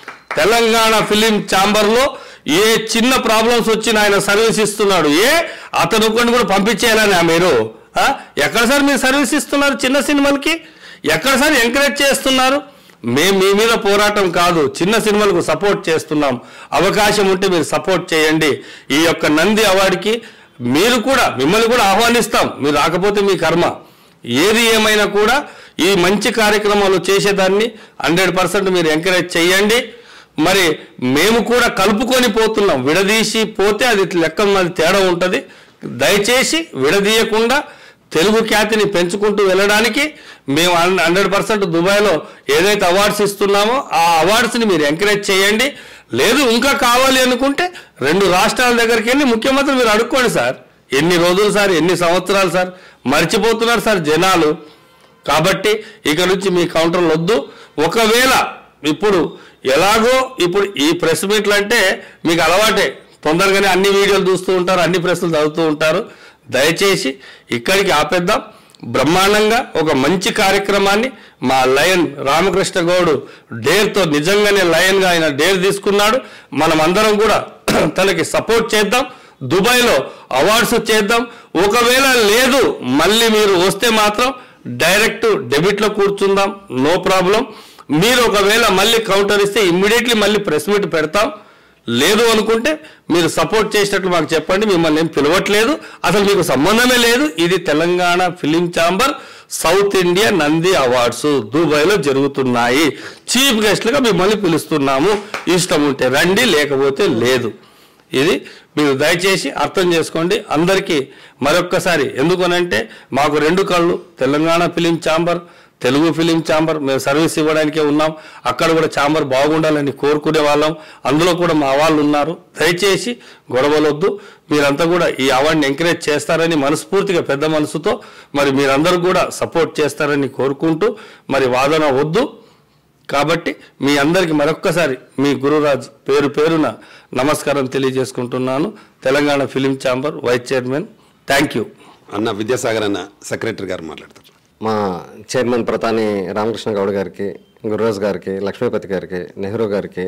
తెలంగాణ ఫిలిం ఛాంబర్లో ఏ చిన్న ప్రాబ్లమ్స్ వచ్చినా ఆయన సర్వీస్ ఇస్తున్నాడు ఏ అతను కొన్ని కూడా పంపించేయాలని మీరు ఆ? ఎక్కడ సార్ మీరు సర్వీస్ ఇస్తున్నారు చిన్న సినిమాలకి ఎక్కడ సార్ ఎంకరేజ్ చేస్తున్నారు మేము మీ మీద పోరాటం కాదు చిన్న సినిమాలకు సపోర్ట్ చేస్తున్నాం అవకాశం ఉంటే మీరు సపోర్ట్ చేయండి ఈ యొక్క నంది అవార్డుకి మీరు కూడా మిమ్మల్ని కూడా ఆహ్వానిస్తాం మీరు రాకపోతే మీ కర్మ ఏది ఏమైనా కూడా ఈ మంచి కార్యక్రమాలు చేసేదాన్ని హండ్రెడ్ పర్సెంట్ మీరు ఎంకరేజ్ చేయండి మరి మేము కూడా కలుపుకొని పోతున్నాం విడదీసి పోతే అది లెక్క అది తేడా ఉంటుంది దయచేసి విడదీయకుండా తెలుగు ఖ్యాతిని పెంచుకుంటూ వెళ్ళడానికి మేము హండ్రెడ్ పర్సెంట్ దుబాయ్లో ఏదైతే అవార్డ్స్ ఇస్తున్నామో ఆ అవార్డ్స్ని మీరు ఎంకరేజ్ చేయండి లేదు ఇంకా కావాలి అనుకుంటే రెండు రాష్ట్రాల దగ్గరికి వెళ్ళి ముఖ్యమంత్రి మీరు అడుక్కోండి సార్ ఎన్ని రోజులు సార్ ఎన్ని సంవత్సరాలు సార్ మర్చిపోతున్నారు సార్ జనాలు కాబట్టి ఇక నుంచి మీ కౌంటర్లు వద్దు ఒకవేళ ఇప్పుడు ఎలాగో ఇప్పుడు ఈ ప్రెస్ మీట్లు అంటే మీకు అలవాటే తొందరగానే అన్ని వీడియోలు చూస్తూ ఉంటారు అన్ని ప్రశ్నలు చదువుతూ ఉంటారు దయచేసి ఇక్కడికి ఆపేద్దాం బ్రహ్మాండంగా ఒక మంచి కార్యక్రమాన్ని మా లయన్ రామకృష్ణ గౌడ్ డేర్తో నిజంగానే లయన్గా ఆయన డేర్ తీసుకున్నాడు మనం అందరం కూడా తనకి సపోర్ట్ చేద్దాం దుబాయ్లో అవార్డ్స్ చేద్దాం ఒకవేళ లేదు మళ్ళీ మీరు వస్తే మాత్రం డైరెక్ట్ డెబిట్లో కూర్చుందాం నో ప్రాబ్లం మీరు ఒకవేళ మళ్ళీ కౌంటర్ ఇస్తే ఇమ్మీడియట్లీ మళ్ళీ ప్రెస్ మీట్ పెడతాం లేదు అనుకుంటే మీరు సపోర్ట్ చేసినట్లు మాకు చెప్పండి మిమ్మల్ని ఏం పిలవట్లేదు అసలు మీకు సంబంధమే లేదు ఇది Telangana film chamber south India Nandi awards దుబాయ్లో జరుగుతున్నాయి చీఫ్ గెస్ట్లుగా మిమ్మల్ని పిలుస్తున్నాము ఇష్టం ఉంటే రండి లేకపోతే లేదు ఇది మీరు దయచేసి అర్థం చేసుకోండి అందరికీ మరొక్కసారి ఎందుకనంటే మాకు రెండు కళ్ళు Telangana film chamber Telugu film chamber మేము సర్వీస్ ఇవ్వడానికే ఉన్నాం అక్కడ కూడా ఛాంబర్ బాగుండాలని కోరుకునే వాళ్ళం అందులో కూడా మా వాళ్ళు ఉన్నారు దయచేసి గొడవలొద్దు మీరంతా కూడా ఈ అవార్డుని ఎంకరేజ్ చేస్తారని మనస్ఫూర్తిగా పెద్ద మనసుతో మరి మీరందరూ కూడా సపోర్ట్ చేస్తారని కోరుకుంటూ మరి వాదన వద్దు కాబట్టి మీ అందరికి మరొక్కసారి మీ గురురాజ్ పేరు పేరున నమస్కారం తెలియజేసుకుంటున్నాను Telangana film chamber vice chairman thank you అన్న విద్యాసాగర్ అన్న సెక్రటరీ గారు మాట్లాడతారు మా చైర్మన్ ప్రతాని రామకృష్ణ గౌడ్ గారికి గురురాజ్ గారికి లక్ష్మీపతి గారికి నెహ్రూ గారికి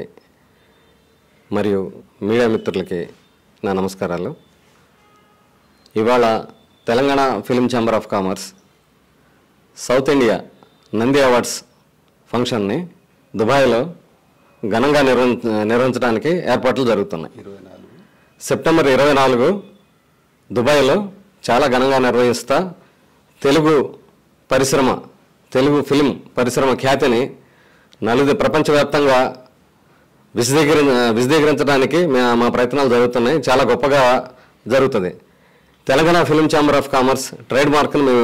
మరియు మీడియా మిత్రులకి నా నమస్కారాలు ఇవాళ Telangana film chamber of commerce south India Nandi awards ఫంక్షన్ని దుబాయ్లో ఘనంగా నిర్వహి నిర్వహించడానికి ఏర్పాట్లు జరుగుతున్నాయి సెప్టెంబర్ ఇరవై నాలుగు దుబాయ్లో చాలా ఘనంగా నిర్వహిస్తా తెలుగు పరిశ్రమ తెలుగు ఫిలిం పరిశ్రమ ఖ్యాతిని నలుది ప్రపంచవ్యాప్తంగా విశదీకరి విశదీకరించడానికి మా- మా ప్రయత్నాలు జరుగుతున్నాయి చాలా గొప్పగా జరుగుతుంది Telangana film chamber of commerce trade మార్క్ను మేము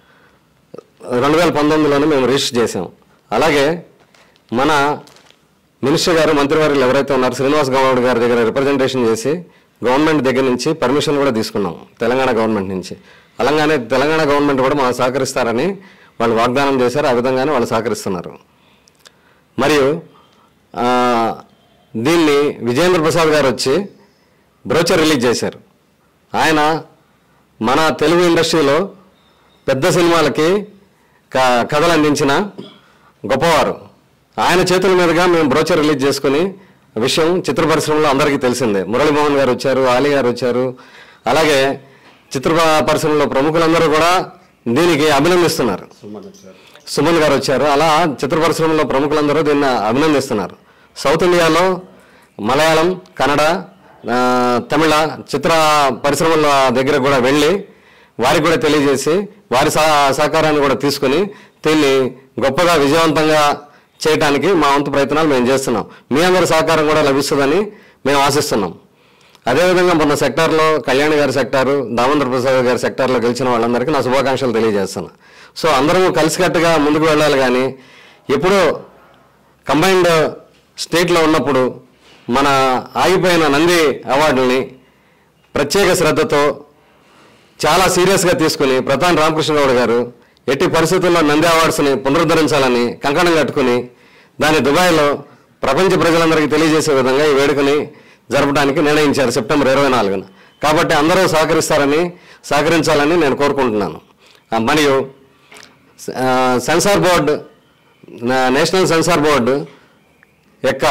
రెండు వేల పంతొమ్మిదిలోనే మేము రిజిస్టర్ చేసాం అలాగే మన మినిస్టర్ గారు మంత్రివర్యులు ఎవరైతే ఉన్నారో శ్రీనివాస్ గౌడ్ గారి దగ్గర రిప్రజెంటేషన్ చేసి గవర్నమెంట్ దగ్గర నుంచి పర్మిషన్ కూడా తీసుకున్నాం తెలంగాణ గవర్నమెంట్ నుంచి అలాగే తెలంగాణ గవర్నమెంట్ కూడా మాకు సహకరిస్తారని వాళ్ళు వాగ్దానం చేశారు ఆ విధంగానే వాళ్ళు సహకరిస్తున్నారు మరియు ఆ, దీన్ని విజేంద్ర ప్రసాద్ గారు వచ్చి బ్రోచర్ రిలీజ్ చేశారు ఆయన మన తెలుగు ఇండస్ట్రీలో పెద్ద సినిమాలకి క- కథలు అందించిన గొప్పవారు ఆయన చేతుల మీదుగా మేము బ్రోచర్ రిలీజ్ చేసుకుని విషయం చిత్ర పరిశ్రమలో అందరికీ తెలిసిందే మురళీమోహన్ గారు వచ్చారు ఆలీ గారు వచ్చారు అలాగే చిత్ర పరిశ్రమలో ప్రముఖులందరూ కూడా దీనికి అభినందిస్తున్నారు సుమన్ గారు వచ్చారు అలా చిత్ర పరిశ్రమలో ప్రముఖులందరూ దీన్ని అభినందిస్తున్నారు సౌత్ ఇండియాలో మలయాళం కన్నడ ఆ, తమిళ చిత్ర పరిశ్రమల దగ్గర కూడా వెళ్ళి వారికి కూడా తెలియజేసి వారి సహ సహకారాన్ని కూడా తీసుకుని దీన్ని గొప్పగా విజయవంతంగా చేయడానికి మా వంతు ప్రయత్నాలు మేము చేస్తున్నాం మీ అందరి సహకారం కూడా లభిస్తుందని మేము ఆశిస్తున్నాం అదేవిధంగా మొన్న సెక్టార్లో కళ్యాణ్ గారి సెక్టారు దామోదర్ ప్రసాద్ గారి సెక్టార్లో గెలిచిన వాళ్ళందరికీ నా శుభాకాంక్షలు తెలియజేస్తున్నా సో అందరం కలిసికట్టుగా ముందుకు వెళ్ళాలి కానీ ఎప్పుడూ కంబైన్డ్ స్టేట్లో ఉన్నప్పుడు మన ఆగిపోయిన నంది అవార్డుల్ని ప్రత్యేక శ్రద్ధతో చాలా సీరియస్గా తీసుకుని ప్రధాని రామకృష్ణ గౌడ్ గారు ఎట్టి పరిస్థితుల్లో నంది అవార్డ్స్ని పునరుద్ధరించాలని కంకణం కట్టుకుని దాన్ని దుబాయ్లో ప్రపంచ ప్రజలందరికీ తెలియజేసే విధంగా ఈ వేడుకని జరపడానికి నిర్ణయించారు సెప్టెంబర్ ఇరవై నాలుగున కాబట్టి అందరూ సహకరిస్తారని సహకరించాలని నేను కోరుకుంటున్నాను ఆ, మరియు ఆ, సెన్సార్ బోర్డు నా- నేషనల్ సెన్సార్ బోర్డు యొక్క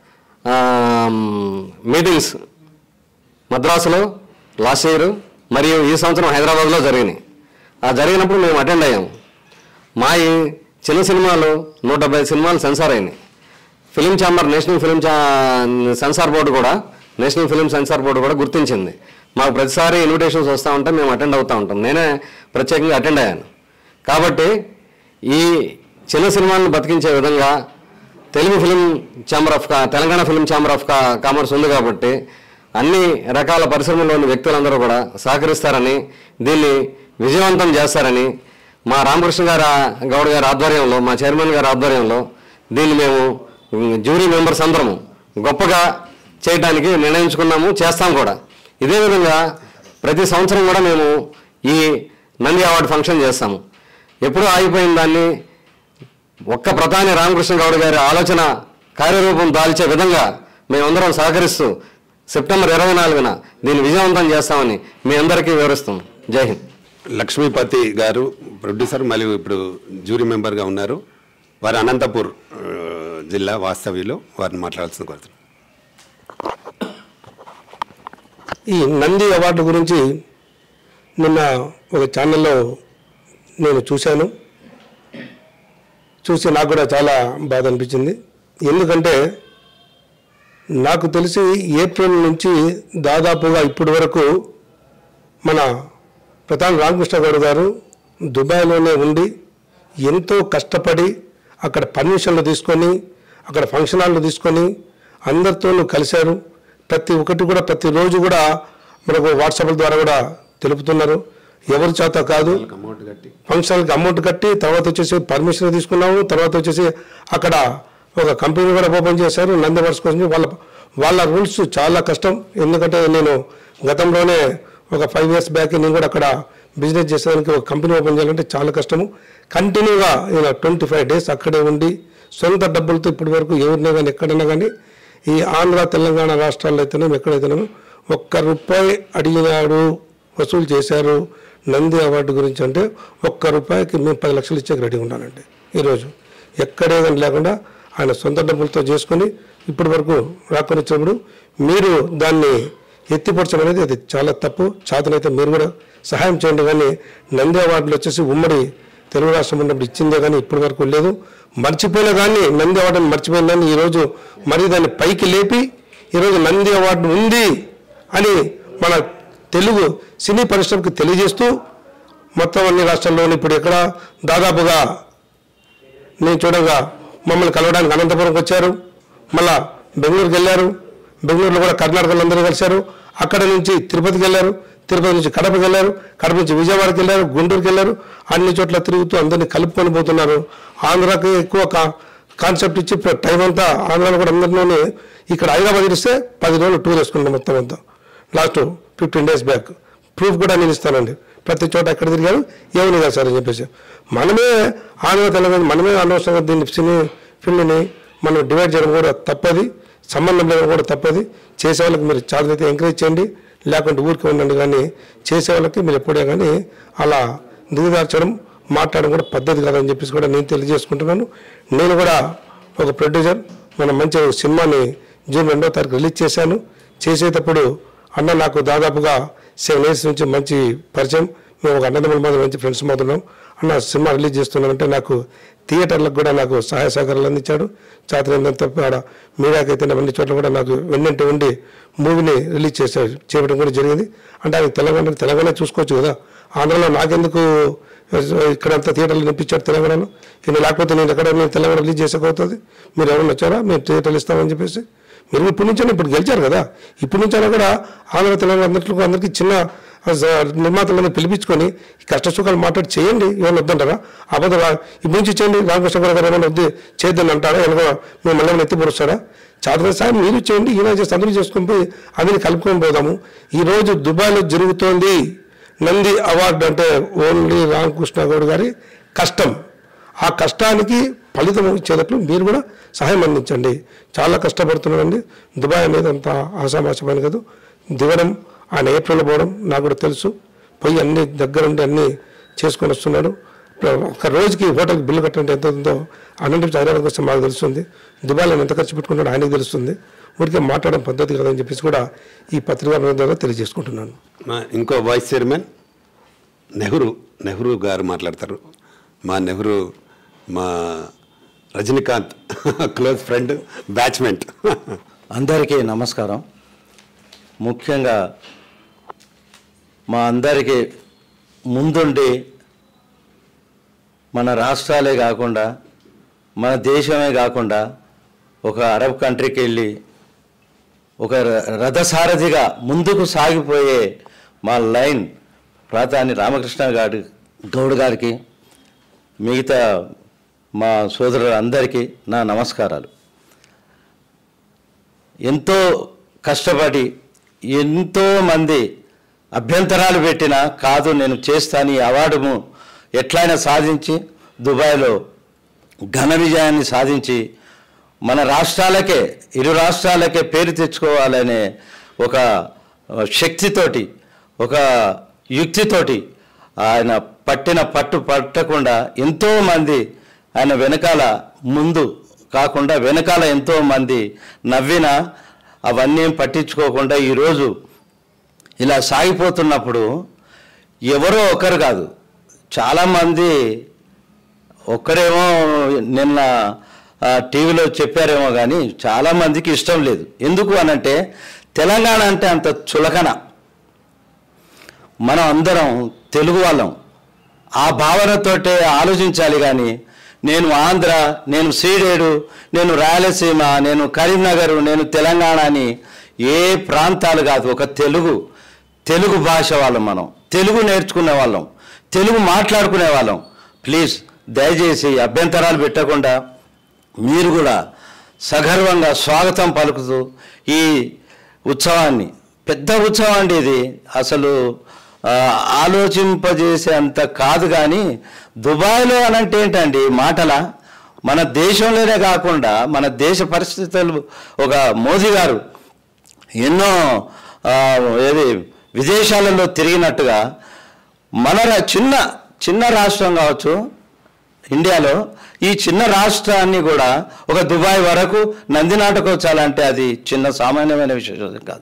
ఆమ్, మీటింగ్స్ మద్రాసులో లాస్ట్ ఇయర్ మరియు ఈ సంవత్సరం హైదరాబాద్లో జరిగినాయి ఆ జరిగినప్పుడు మేము అటెండ్ అయ్యాము మా ఈ చిన్న సినిమాలు నూట డెబ్బై సినిమాలు సెన్సార్ అయినాయి ఫిలిం ఛాంబర్ నేషనల్ ఫిలిం ఛా సెన్సార్ బోర్డు కూడా నేషనల్ ఫిలిం సెన్సార్ బోర్డు కూడా గుర్తించింది మాకు ప్రతిసారి ఇన్విటేషన్స్ వస్తూ ఉంటే మేము అటెండ్ అవుతూ ఉంటాం నేనే ప్రత్యేకంగా అటెండ్ అయ్యాను కాబట్టి ఈ చిన్న సినిమాలను బతికించే విధంగా తెలుగు ఫిలిం ఛాంబర్ ఆఫ్ కా తెలంగాణ ఫిలిం ఛాంబర్ ఆఫ్ కా కామర్స్ ఉంది కాబట్టి అన్ని రకాల పరిశ్రమల్లోని వ్యక్తులందరూ కూడా సహకరిస్తారని దీన్ని విజయవంతం చేస్తారని మా రామకృష్ణ గారి ఆ- గౌడ్ గారి ఆధ్వర్యంలో మా చైర్మన్ గారి ఆధ్వర్యంలో దీన్ని మేము ఉమ్, జ్యూరీ మెంబర్స్ అందరము గొప్పగా చేయడానికి నిర్ణయించుకున్నాము చేస్తాం కూడా ఇదే విధంగా ప్రతి సంవత్సరం కూడా మేము ఈ నంది అవార్డు ఫంక్షన్ చేస్తాము ఎప్పుడూ ఆగిపోయిన దాన్ని ఒక్క ప్రధాని రామకృష్ణ గౌడ్ గారి ఆలోచన కార్యరూపం దాల్చే విధంగా మేమందరం సహకరిస్తూ సెప్టెంబర్ ఇరవై నాలుగున దీన్ని విజయవంతం చేస్తామని మీ అందరికీ వివరిస్తాం జై హింద్ లక్ష్మీపతి గారు ప్రొడ్యూసర్ మరియు ఇప్పుడు జ్యూరీ మెంబర్గా ఉన్నారు వారు అనంతపూర్ ఆ, జిల్లా వాస్తవ్యులు వారిని మాట్లాడాల్సిన కోరుతున్నాను ఈ నంది అవార్డు గురించి నిన్న ఒక ఛానల్లో నేను చూశాను చూసి నాకు కూడా చాలా బాధ అనిపించింది ఎందుకంటే నాకు తెలిసి ఏప్రిల్ నుంచి దాదాపుగా ఇప్పటి వరకు మన ప్రధాని రామకృష్ణ గౌడ్ గారు దుబాయ్లోనే ఉండి ఎంతో కష్టపడి అక్కడ పర్మిషన్లు తీసుకొని అక్కడ ఫంక్షన్ హాల్లో తీసుకొని అందరితోనూ కలిశారు ప్రతి ఒక్కటి కూడా ప్రతిరోజు కూడా మనకు వాట్సాప్ల ద్వారా కూడా తెలుపుతున్నారు ఎవరి చేత కాదు అమౌంట్ కట్టి ఫంక్షన్కి అమౌంట్ కట్టి తర్వాత వచ్చేసి పర్మిషన్ తీసుకున్నాము తర్వాత వచ్చేసి అక్కడ ఒక కంపెనీ కూడా ఓపెన్ చేశారు నంది వర్క్స్ కోసం వాళ్ళ వాళ్ళ రూల్స్ చాలా కష్టం ఎందుకంటే నేను గతంలోనే ఒక ఫైవ్ ఇయర్స్ బ్యాక్ నేను కూడా అక్కడ బిజినెస్ చేసేదానికి ఒక కంపెనీ ఓపెన్ చేయాలంటే చాలా కష్టము కంటిన్యూగా ఇలా ట్వంటీ ఫైవ్ డేస్ అక్కడే ఉండి సొంత డబ్బులతో ఇప్పటి వరకు ఎవరినే కానీ ఎక్కడైనా కానీ ఈ ఆంధ్ర తెలంగాణ రాష్ట్రాల్లో అయితేనేమో ఎక్కడైతేనేమో ఒక్క రూపాయి అడిగినాడు వసూలు చేశారు నంది అవార్డు గురించి అంటే ఒక్క రూపాయికి మేము పది లక్షలు ఇచ్చేకి రెడీ ఉన్నానండి ఈరోజు ఎక్కడే కానీ లేకుండా ఆయన సొంత డబ్బులతో చేసుకొని ఇప్పటి వరకు రాకొని వచ్చినప్పుడు మీరు దాన్ని ఎత్తిపరచడం అనేది అది చాలా తప్పు చేతనైతే మీరు కూడా సహాయం చేయండి కానీ నంది అవార్డులు వచ్చేసి ఉమ్మడి తెలుగు రాష్ట్రం ఉన్నప్పుడు ఇచ్చిందే కానీ ఇప్పటి వరకు లేదు మర్చిపోయినా కానీ నంది అవార్డుని మర్చిపోయిన దాన్ని ఈరోజు మరీ దాన్ని పైకి లేపి ఈరోజు నంది అవార్డు ఉంది అని మన తెలుగు సినీ పరిశ్రమకు తెలియజేస్తూ మొత్తం అన్ని రాష్ట్రాల్లోని ఇప్పుడు ఎక్కడ దాదాపుగా నేను చూడగా మమ్మల్ని కలవడానికి అనంతపురంకి వచ్చారు మళ్ళా బెంగళూరుకి వెళ్ళారు బెంగళూరులో కూడా కర్ణాటకలో అందరూ కలిశారు అక్కడ నుంచి తిరుపతికి వెళ్ళారు తిరుపతి నుంచి కడపకి వెళ్ళారు కడప నుంచి విజయవాడకి వెళ్ళారు గుంటూరుకి వెళ్ళారు అన్ని చోట్ల తిరుగుతూ అందరినీ కలుపుకొని పోతున్నారు ఆంధ్రాకి ఎక్కువ కా- కాన్సెప్ట్ ఇచ్చి ఇప్పుడు టైం అంతా ఆంధ్రాలో కూడా అందరిలోనే ఇక్కడ హైదరాబాద్ ఇస్తే పది రోజులు టూర్ వేసుకున్నాం మొత్తం అంతా last fifteen days back proof కూడా నేను ఇస్తానండి ప్రతి చోట ఎక్కడ తిరిగారు ఏమని కాదు సార్ అని చెప్పేసి మనమే ఆంధ్ర తెలంగాణ మనమే అనవసరంగా దీన్ని సినీ ఫీల్డ్ని మనం డివైడ్ చేయడం కూడా తప్పది సంబంధం లేదని కూడా తప్పది చేసే వాళ్ళకి మీరు చాలా అయితే ఎంకరేజ్ చేయండి లేకుంటే ఊరికి ఉండండి కానీ చేసే వాళ్ళకి మీరు ఎప్పుడే కానీ అలా దిగదార్చడం మాట్లాడడం కూడా పద్ధతి కాదని చెప్పేసి కూడా నేను తెలియజేసుకుంటున్నాను నేను కూడా ఒక ప్రొడ్యూసర్ మన మంచి ఒక సినిమాని జూన్ రెండో తారీఖు రిలీజ్ చేశాను చేసేటప్పుడు అన్న నాకు దాదాపుగా సెవెన్ ఇయర్స్ నుంచి మంచి పరిచయం మేము ఒక అన్నదమ్ముల మాదిరి మంచి ఫ్రెండ్స్ మాత్రం అన్న సినిమా రిలీజ్ చేస్తున్నానంటే నాకు థియేటర్లకు కూడా నాకు సహాయ సహకారాలు అందించాడు చాతుర్యంతో ఆడ మీడియాకి అయితే అన్ని చోట్ల కూడా నాకు వెన్నంటి ఉండి మూవీని రిలీజ్ చేసే చేయడం కూడా జరిగింది అంటే ఆయన తెలంగాణ తెలంగాణ చూసుకోవచ్చు కదా ఆంధ్రలో నాకెందుకు ఇక్కడంతా థియేటర్లు నింపించాడు తెలంగాణలో ఈయన లేకపోతే నేను ఎక్కడ నేను తెలంగాణ రిలీజ్ చేసేకపోతుంది మీరు ఎవరైనా వచ్చారా మేము థియేటర్లు ఇస్తామని చెప్పేసి మీరు ఇప్పటి నుంచైనా ఇప్పుడు గెలిచారు కదా ఇప్పటి నుంచైనా కూడా ఆంధ్ర తెలంగాణ అందరికీ అందరికీ చిన్న స- నిర్మాతలను పిలిపించుకొని ఈ కష్ట సుఖాలు మాట్లాడి చేయండి ఏమైనా వద్దంటారా అబద్ధం రా- ఇప్పటి నుంచి చేయండి రామకృష్ణ గారు గారు ఏమైనా వద్దు చేద్దని అంటారా ఏమైనా మేము మళ్ళీ ఎత్తి పొడుస్తారా చాదర సాయం మీరు చేయండి ఈయన చేసి అందరూ చేసుకొని పోయి అందరిని కలుపుకొని పోదాము ఈరోజు దుబాయ్లో జరుగుతోంది నంది అవార్డు అంటే ఓన్లీ రామకృష్ణ గౌడ్ గారి కష్టం ఆ కష్టానికి ఫలితం ఇచ్చేటట్లు మీరు కూడా సహాయం అందించండి చాలా కష్టపడుతున్నాడండి దుబాయ్ అనేది అంత ఆశామాష పని కాదు దిగడం ఆయన ఏప్రిల్ పోవడం నాకు కూడా తెలుసు పోయి అన్ని దగ్గరుండి అన్ని చేసుకొని వస్తున్నాడు ఒక రోజుకి హోటల్కి బిల్లు కట్టండి ఎంత ఉందో అన్నింటి హైదరాబాద్ వస్తే మాకు తెలుస్తుంది దుబాయ్లో ఎంత ఖర్చు పెట్టుకుంటాడో ఆయనకి తెలుస్తుంది ఊరికే మాట్లాడడం పద్ధతి కదని చెప్పేసి కూడా ఈ పత్రికా ద్వారా తెలియజేసుకుంటున్నాను మా ఇంకో వైస్ చైర్మన్ నెహ్రూ నెహ్రూ గారు మాట్లాడతారు మా నెహ్రూ మా రజనీకాంత్ క్లోజ్ ఫ్రెండ్ బ్యాచ్మెంట్ అందరికీ నమస్కారం ముఖ్యంగా మా అందరికీ ముందుండి మన రాష్ట్రాలే కాకుండా మన దేశమే కాకుండా ఒక అరబ్ కంట్రీకి వెళ్ళి ఒక ర- రథసారథిగా ముందుకు సాగిపోయే మా లైన్ ప్రాతాని రామకృష్ణ గారి గౌడ్ గారికి మిగతా మా సోదరులందరికీ నా నమస్కారాలు ఎంతో కష్టపడి ఎంతో మంది అభ్యంతరాలు పెట్టినా కాదు నేను చేస్తాను ఈ అవార్డును ఎట్లయినా సాధించి దుబాయ్లో ఘన విజయాన్ని సాధించి మన రాష్ట్రాలకే ఇరు రాష్ట్రాలకే పేరు తెచ్చుకోవాలనే ఒక శక్తితోటి ఒక యుక్తితోటి ఆయన పట్టిన పట్టు పట్టకుండా ఎంతోమంది ఆయన వెనకాల ముందు కాకుండా వెనకాల ఎంతో మంది నవ్విన అవన్నీ పట్టించుకోకుండా ఈరోజు ఇలా సాగిపోతున్నప్పుడు ఎవరో ఒకరు కాదు చాలామంది ఒక్కరేమో నిన్న ఆ, టీవీలో చెప్పారేమో కానీ చాలామందికి ఇష్టం లేదు ఎందుకు అనంటే తెలంగాణ అంటే అంత చులకన మనం అందరం తెలుగు వాళ్ళం ఆ భావనతోటే ఆలోచించాలి కానీ నేను ఆంధ్ర నేను సీడేడు నేను రాయలసీమ నేను కరీంనగర్ నేను తెలంగాణ అని ఏ ప్రాంతాలు కాదు ఒక తెలుగు తెలుగు భాష వాళ్ళం మనం తెలుగు నేర్చుకునే వాళ్ళం తెలుగు మాట్లాడుకునే వాళ్ళం ప్లీజ్ దయచేసి అభ్యంతరాలు పెట్టకుండా మీరు కూడా సగర్వంగా స్వాగతం పలుకుతూ ఈ ఉత్సవాన్ని పెద్ద ఉత్సవం అండి ఇది అసలు ఆ, ఆలోచింపజేసే అంత కాదు కానీ దుబాయ్లో అనంటే ఏంటండి మాటల మన దేశంలోనే కాకుండా మన దేశ పరిస్థితులు ఒక మోదీ గారు ఎన్నో ఆ, ఏది విదేశాలలో తిరిగినట్టుగా మన రా- చిన్న చిన్న రాష్ట్రం కావచ్చు ఇండియాలో ఈ చిన్న రాష్ట్రాన్ని కూడా ఒక దుబాయ్ వరకు నంది నాటకోత్సవాలంటే అది చిన్న సామాన్యమైన విషయం కాదు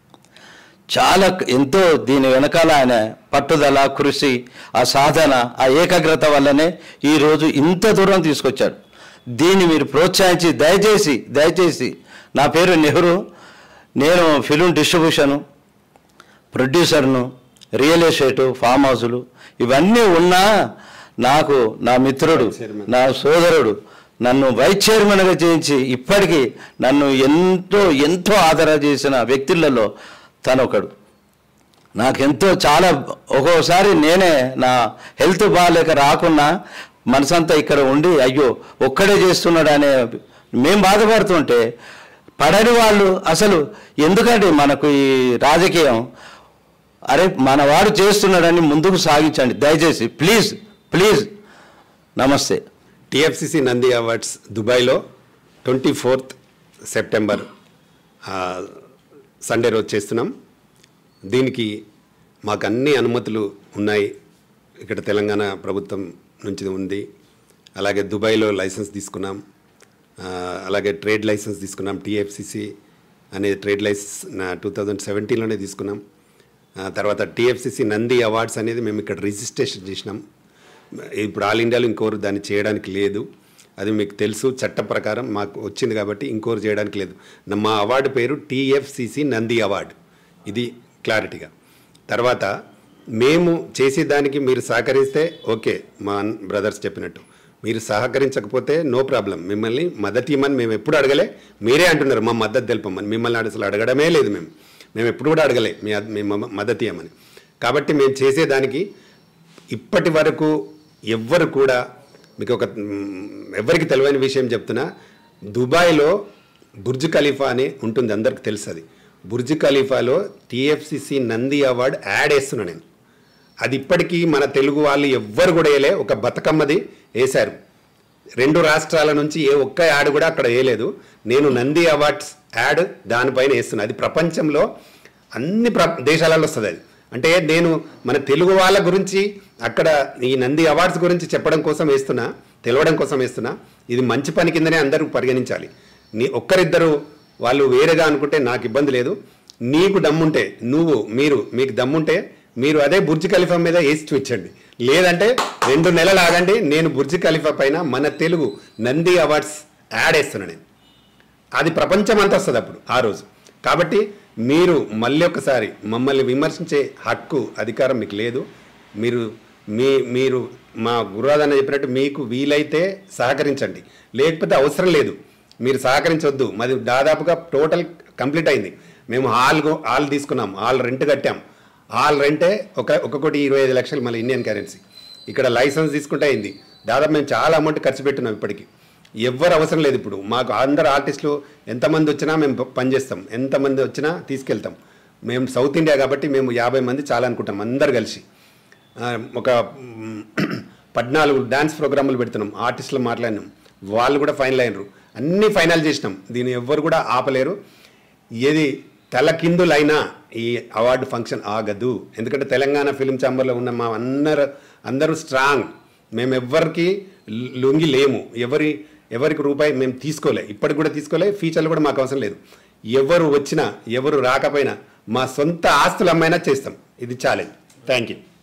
చాలా ఎంతో దీని వెనకాల ఆయన పట్టుదల కృషి ఆ సాధన ఆ ఏకాగ్రత వల్లనే ఈరోజు ఇంత దూరం తీసుకొచ్చాడు దీన్ని మీరు ప్రోత్సహించి దయచేసి దయచేసి నా పేరు నెహ్రూ నేను ఫిలిం డిస్ట్రిబ్యూషను ప్రొడ్యూసర్ను రియల్ ఎస్టేటు ఫామ్ హౌసులు ఇవన్నీ ఉన్నా నాకు నా మిత్రుడు నా సోదరుడు నన్ను వైస్ చైర్మన్గా చేయించి ఇప్పటికీ నన్ను ఎంతో ఎంతో ఆదర చేసిన వ్యక్తులలో తనొకడు నాకెంతో చాలా ఒక్కోసారి నేనే నా హెల్త్ బాగాలేక రాకున్నా మనసంతా ఇక్కడ ఉండి అయ్యో ఒక్కడే చేస్తున్నాడు అనే మేం బాధపడుతుంటే పడని వాళ్ళు అసలు ఎందుకంటే మనకు ఈ రాజకీయం అరే మన వాడు చేస్తున్నాడని ముందుకు సాగించండి దయచేసి ప్లీజ్ ప్లీజ్ నమస్తే టిఎఫ్సిసి నంది అవార్డ్స్ దుబాయ్లో ట్వంటీ ఫోర్త్ సెప్టెంబర్ ఆ, సండే రోజు చేస్తున్నాం దీనికి మాకు అన్ని అనుమతులు ఉన్నాయి ఇక్కడ తెలంగాణ ప్రభుత్వం నుంచి ఉంది అలాగే దుబాయ్లో లైసెన్స్ తీసుకున్నాం ఆ, అలాగే ట్రేడ్ లైసెన్స్ తీసుకున్నాం టిఎఫ్సిసి అనే ట్రేడ్ లైసెన్స్ టూ థౌజండ్ సెవెంటీన్లోనే తీసుకున్నాం ఆ, తర్వాత టిఎఫ్సిసి నంది అవార్డ్స్ అనేది మేము ఇక్కడ రిజిస్ట్రేషన్ చేసినాం ఇప్పుడు ఆల్ ఇండియాలో ఇంకోరు దాన్ని చేయడానికి లేదు అది మీకు తెలుసు చట్ట ప్రకారం మాకు వచ్చింది కాబట్టి ఇంకోరు చేయడానికి లేదు నా- మా అవార్డు పేరు టీఎఫ్సిసి నంది అవార్డు ఇది క్లారిటీగా తర్వాత మేము చేసేదానికి మీరు సహకరిస్తే ఓకే మా బ్రదర్స్ చెప్పినట్టు మీరు సహకరించకపోతే నో ప్రాబ్లం మిమ్మల్ని మద్దతు ఇవ్వమని మేము ఎప్పుడు అడగలే మీరే అంటున్నారు మా మద్దతు తెలుపమని మిమ్మల్ని అసలు అడగడమే లేదు మేము మేము ఎప్పుడు కూడా అడగలే మీ అద్- మీ మ- మద్దతు ఇవ్వమని కాబట్టి మేము చేసేదానికి ఇప్పటి వరకు ఎవ్వరు కూడా మీకు ఒక మ్, ఎవరికి తెలియని విషయం చెప్తున్నా దుబాయ్లో బుర్జ్ ఖలీఫా అని ఉంటుంది అందరికి తెలుసు అది బుర్జ్ ఖలీఫాలో టీఎఫ్సిసి నంది అవార్డ్ యాడ్ వేస్తున్నా నేను అది ఇప్పటికీ మన తెలుగు వాళ్ళు ఎవ్వరు కూడా వేయలే ఒక బతుకమ్మది వేశారు రెండు రాష్ట్రాల నుంచి ఏ ఒక్క యాడ్ కూడా అక్కడ వేయలేదు నేను నంది అవార్డ్స్ యాడ్ దానిపైన వేస్తున్నా అది ప్రపంచంలో అన్ని ప్ర దేశాలలో వస్తుంది అది అంటే నేను మన తెలుగు వాళ్ళ గురించి అక్కడ ఈ నంది అవార్డ్స్ గురించి చెప్పడం కోసం వేస్తున్నా తెలవడం కోసం వేస్తున్నా ఇది మంచి పని కిందనే అందరూ పరిగణించాలి నీ ఒక్కరిద్దరు వాళ్ళు వేరేగా అనుకుంటే నాకు ఇబ్బంది లేదు నీకు దమ్ముంటే నువ్వు మీరు మీకు దమ్ముంటే మీరు అదే బుర్జ్ ఖలీఫా మీద వేసి చూపించండి లేదంటే రెండు నెలలు ఆగండి నేను బుర్జ్ ఖలీఫా పైన మన తెలుగు నంది అవార్డ్స్ యాడ్ వేస్తున్నా నేను అది ప్రపంచం అంతా వస్తుంది అప్పుడు ఆ రోజు కాబట్టి మీరు మళ్ళీ ఒకసారి మమ్మల్ని విమర్శించే హక్కు అధికారం మీకు లేదు మీరు మీ మీరు మా గురువాదన్న చెప్పినట్టు మీకు వీలైతే సహకరించండి లేకపోతే అవసరం లేదు మీరు సహకరించవద్దు మాది దాదాపుగా టోటల్ కంప్లీట్ అయింది మేము హాల్ గో- హాల్ తీసుకున్నాం హాల్ రెంట్ కట్టాం హాల్ రెంటే ఒక ఒక్కొక్కటి ఇరవై ఐదు లక్షలు మళ్ళీ ఇండియన్ కరెన్సీ ఇక్కడ లైసెన్స్ తీసుకుంటే అయింది దాదాపు మేము చాలా అమౌంట్ ఖర్చు పెట్టున్నాం ఇప్పటికి ఎవ్వరు అవసరం లేదు ఇప్పుడు మాకు అందరు ఆర్టిస్టులు ఎంతమంది వచ్చినా మేము ప- పనిచేస్తాం ఎంతమంది వచ్చినా తీసుకెళ్తాం మేము సౌత్ ఇండియా కాబట్టి మేము యాభై మంది చాలా అనుకుంటాం అందరు కలిసి ఆ, ఒక మ్, పద్నాలుగు డ్యాన్స్ ప్రోగ్రాములు పెడుతున్నాం ఆర్టిస్టులు మాట్లాడినాం వాళ్ళు కూడా ఫైనల్ అయినరు అన్నీ ఫైనల్ చేసినాం దీన్ని ఎవ్వరు కూడా ఆపలేరు ఏది తలకిందులైనా ఈ అవార్డు ఫంక్షన్ ఆగదు ఎందుకంటే తెలంగాణ ఫిలిం ఛాంబర్లో ఉన్న మా అందరు అందరూ స్ట్రాంగ్ మేము ఎవ్వరికి లొంగి లేము ఎవరి ఎవరికి రూపాయి మేము తీసుకోలే ఇప్పటికి కూడా తీసుకోలే ఫ్యూచర్లో కూడా మాకు అవసరం లేదు ఎవరు వచ్చినా ఎవరు రాకపోయినా మా సొంత ఆస్తులు అమ్మైనా చేస్తాం ఇది ఛాలెంజ్ థ్యాంక్ యూ